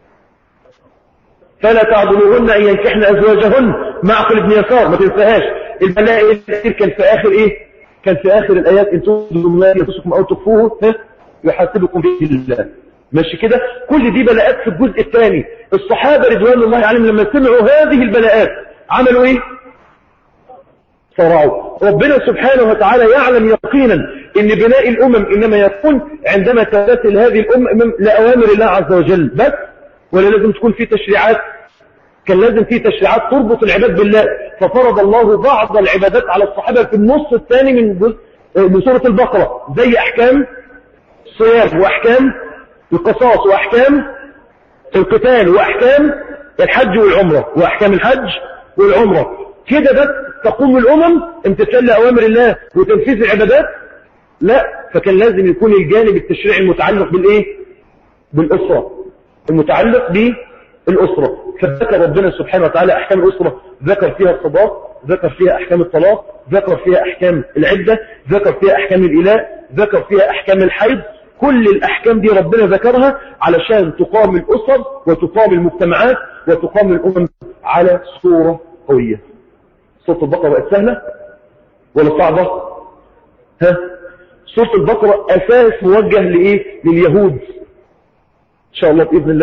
فلا تعضلوهن ان ينكحن ازواجهن معقل ابن يسار ما تنساهاش البلاء الاخير كان في اخر ايه كان في اخر الايات ان تؤذوا الله يفسكم او تخفوه يحاسبكم به الله ماشي كده كل دي بلاءات في الجزء الثاني الصحابة رضوان الله عليهم لما سمعوا هذه البلاءات عملوا ايه صرعوا ربنا سبحانه وتعالى يعلم يقينا ان بناء الامم انما يكون عندما تمتثل هذه الامم لاوامر الله عز وجل بس ولا لازم تكون في تشريعات كان لازم في تشريعات تربط العباد بالله ففرض الله بعض العبادات على الصحابة في النص الثاني من جزء من سورة البقرة زي احكام الصيام واحكام القصاص واحكام القتال واحكام الحج والعمرة واحكام الحج والعمرة كده بس تقوم الامم امتثال لاوامر الله وتنفيذ العبادات لا فكان لازم يكون الجانب التشريعي المتعلق بالايه بالاسرة المتعلق بالاسرة فذكر ربنا سبحانه وتعالى احكام الاسرة ذكر فيها الصداق ذكر فيها احكام الطلاق ذكر فيها احكام العدة ذكر فيها احكام الاله ذكر فيها احكام الحيض كل الأحكام دي ربنا ذكرها علشان تقام الأسر وتقام المجتمعات وتقام الأمم على صورة قوية صورة البقرة بقت سهلة ولا صعبة ها صورة البقرة أساس موجه لإيه لليهود إن شاء الله بإذن الله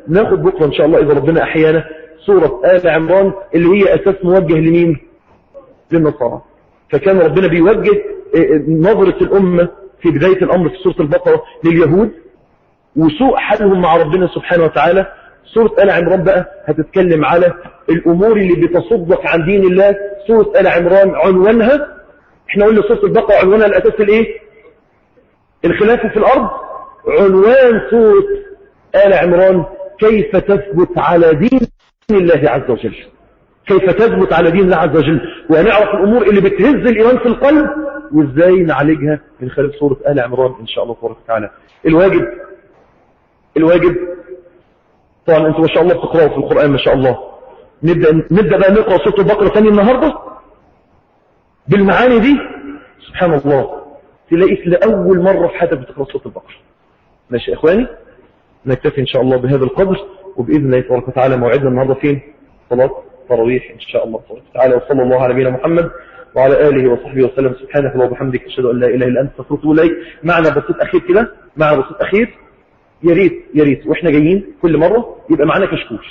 ناخد بكرة ان شاء الله اذا ربنا احيانا سورة آل عمران اللي هي اساس موجه لمين للنصارى فكان ربنا بيوجه نظرة الامة في بداية الامر في سورة البقرة لليهود وسوء حالهم مع ربنا سبحانه وتعالى سورة آل عمران بقى هتتكلم على الأمور اللي بتصدق عن دين الله سورة آل عمران عنوانها احنا قلنا سورة البقرة عنوانها الأساس الايه الخلافة في الأرض عنوان سورة آل عمران كيف تثبت على دين الله عز وجل كيف تثبت على دين الله عز وجل وهنعرف الأمور اللي بتهز الإيمان في القلب وإزاي نعالجها من خلال سورة آل عمران إن شاء الله تبارك وتعالى الواجب الواجب طبعا انتوا ما شاء الله بتقرأوا في القرآن ما شاء الله نبدأ, نبدأ بقى نقرأ سورة البقرة ثاني النهاردة بالمعاني دي سبحان الله تلاقيك لأول مرة في حياتك بتقرأ سورة البقرة ماشي يا إخواني نكتفي إن شاء الله بهذا القدر وبإذن الله تبارك وتعالى موعدنا النهاردة فين صلاة تراويح إن شاء الله تبارك وتعالى وصلى الله على نبينا محمد وعلى آله وصحبه وسلم سبحانك اللهم وبحمدك أشهد أن لا إله إلا أنت استغفرك إليك معنا بسيط أخير كده معنا بسيط أخير يا ريت يا ريت واحنا جايين كل مرة يبقى معانا كشكول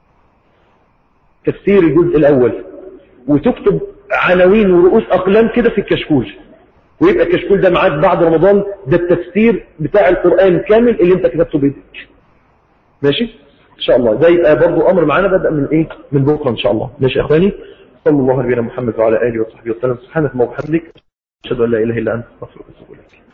تفسير الجزء الأول وتكتب عناوين ورؤوس أقلام كده في الكشكول ويبقى الكشكول ده معاك بعد رمضان ده التفسير بتاع القرآن كامل اللي انت كتبته بيدك ماشي ان شاء الله ده يبقى برضو امر معانا بدأ من ايه من بكره ان شاء الله ماشي يا اخواني صلى الله على نبينا محمد وعلى اله وصحبه وسلم سبحانك اللهم وبحمدك اشهد ان لا اله الا انت استغفرك واتوب اليك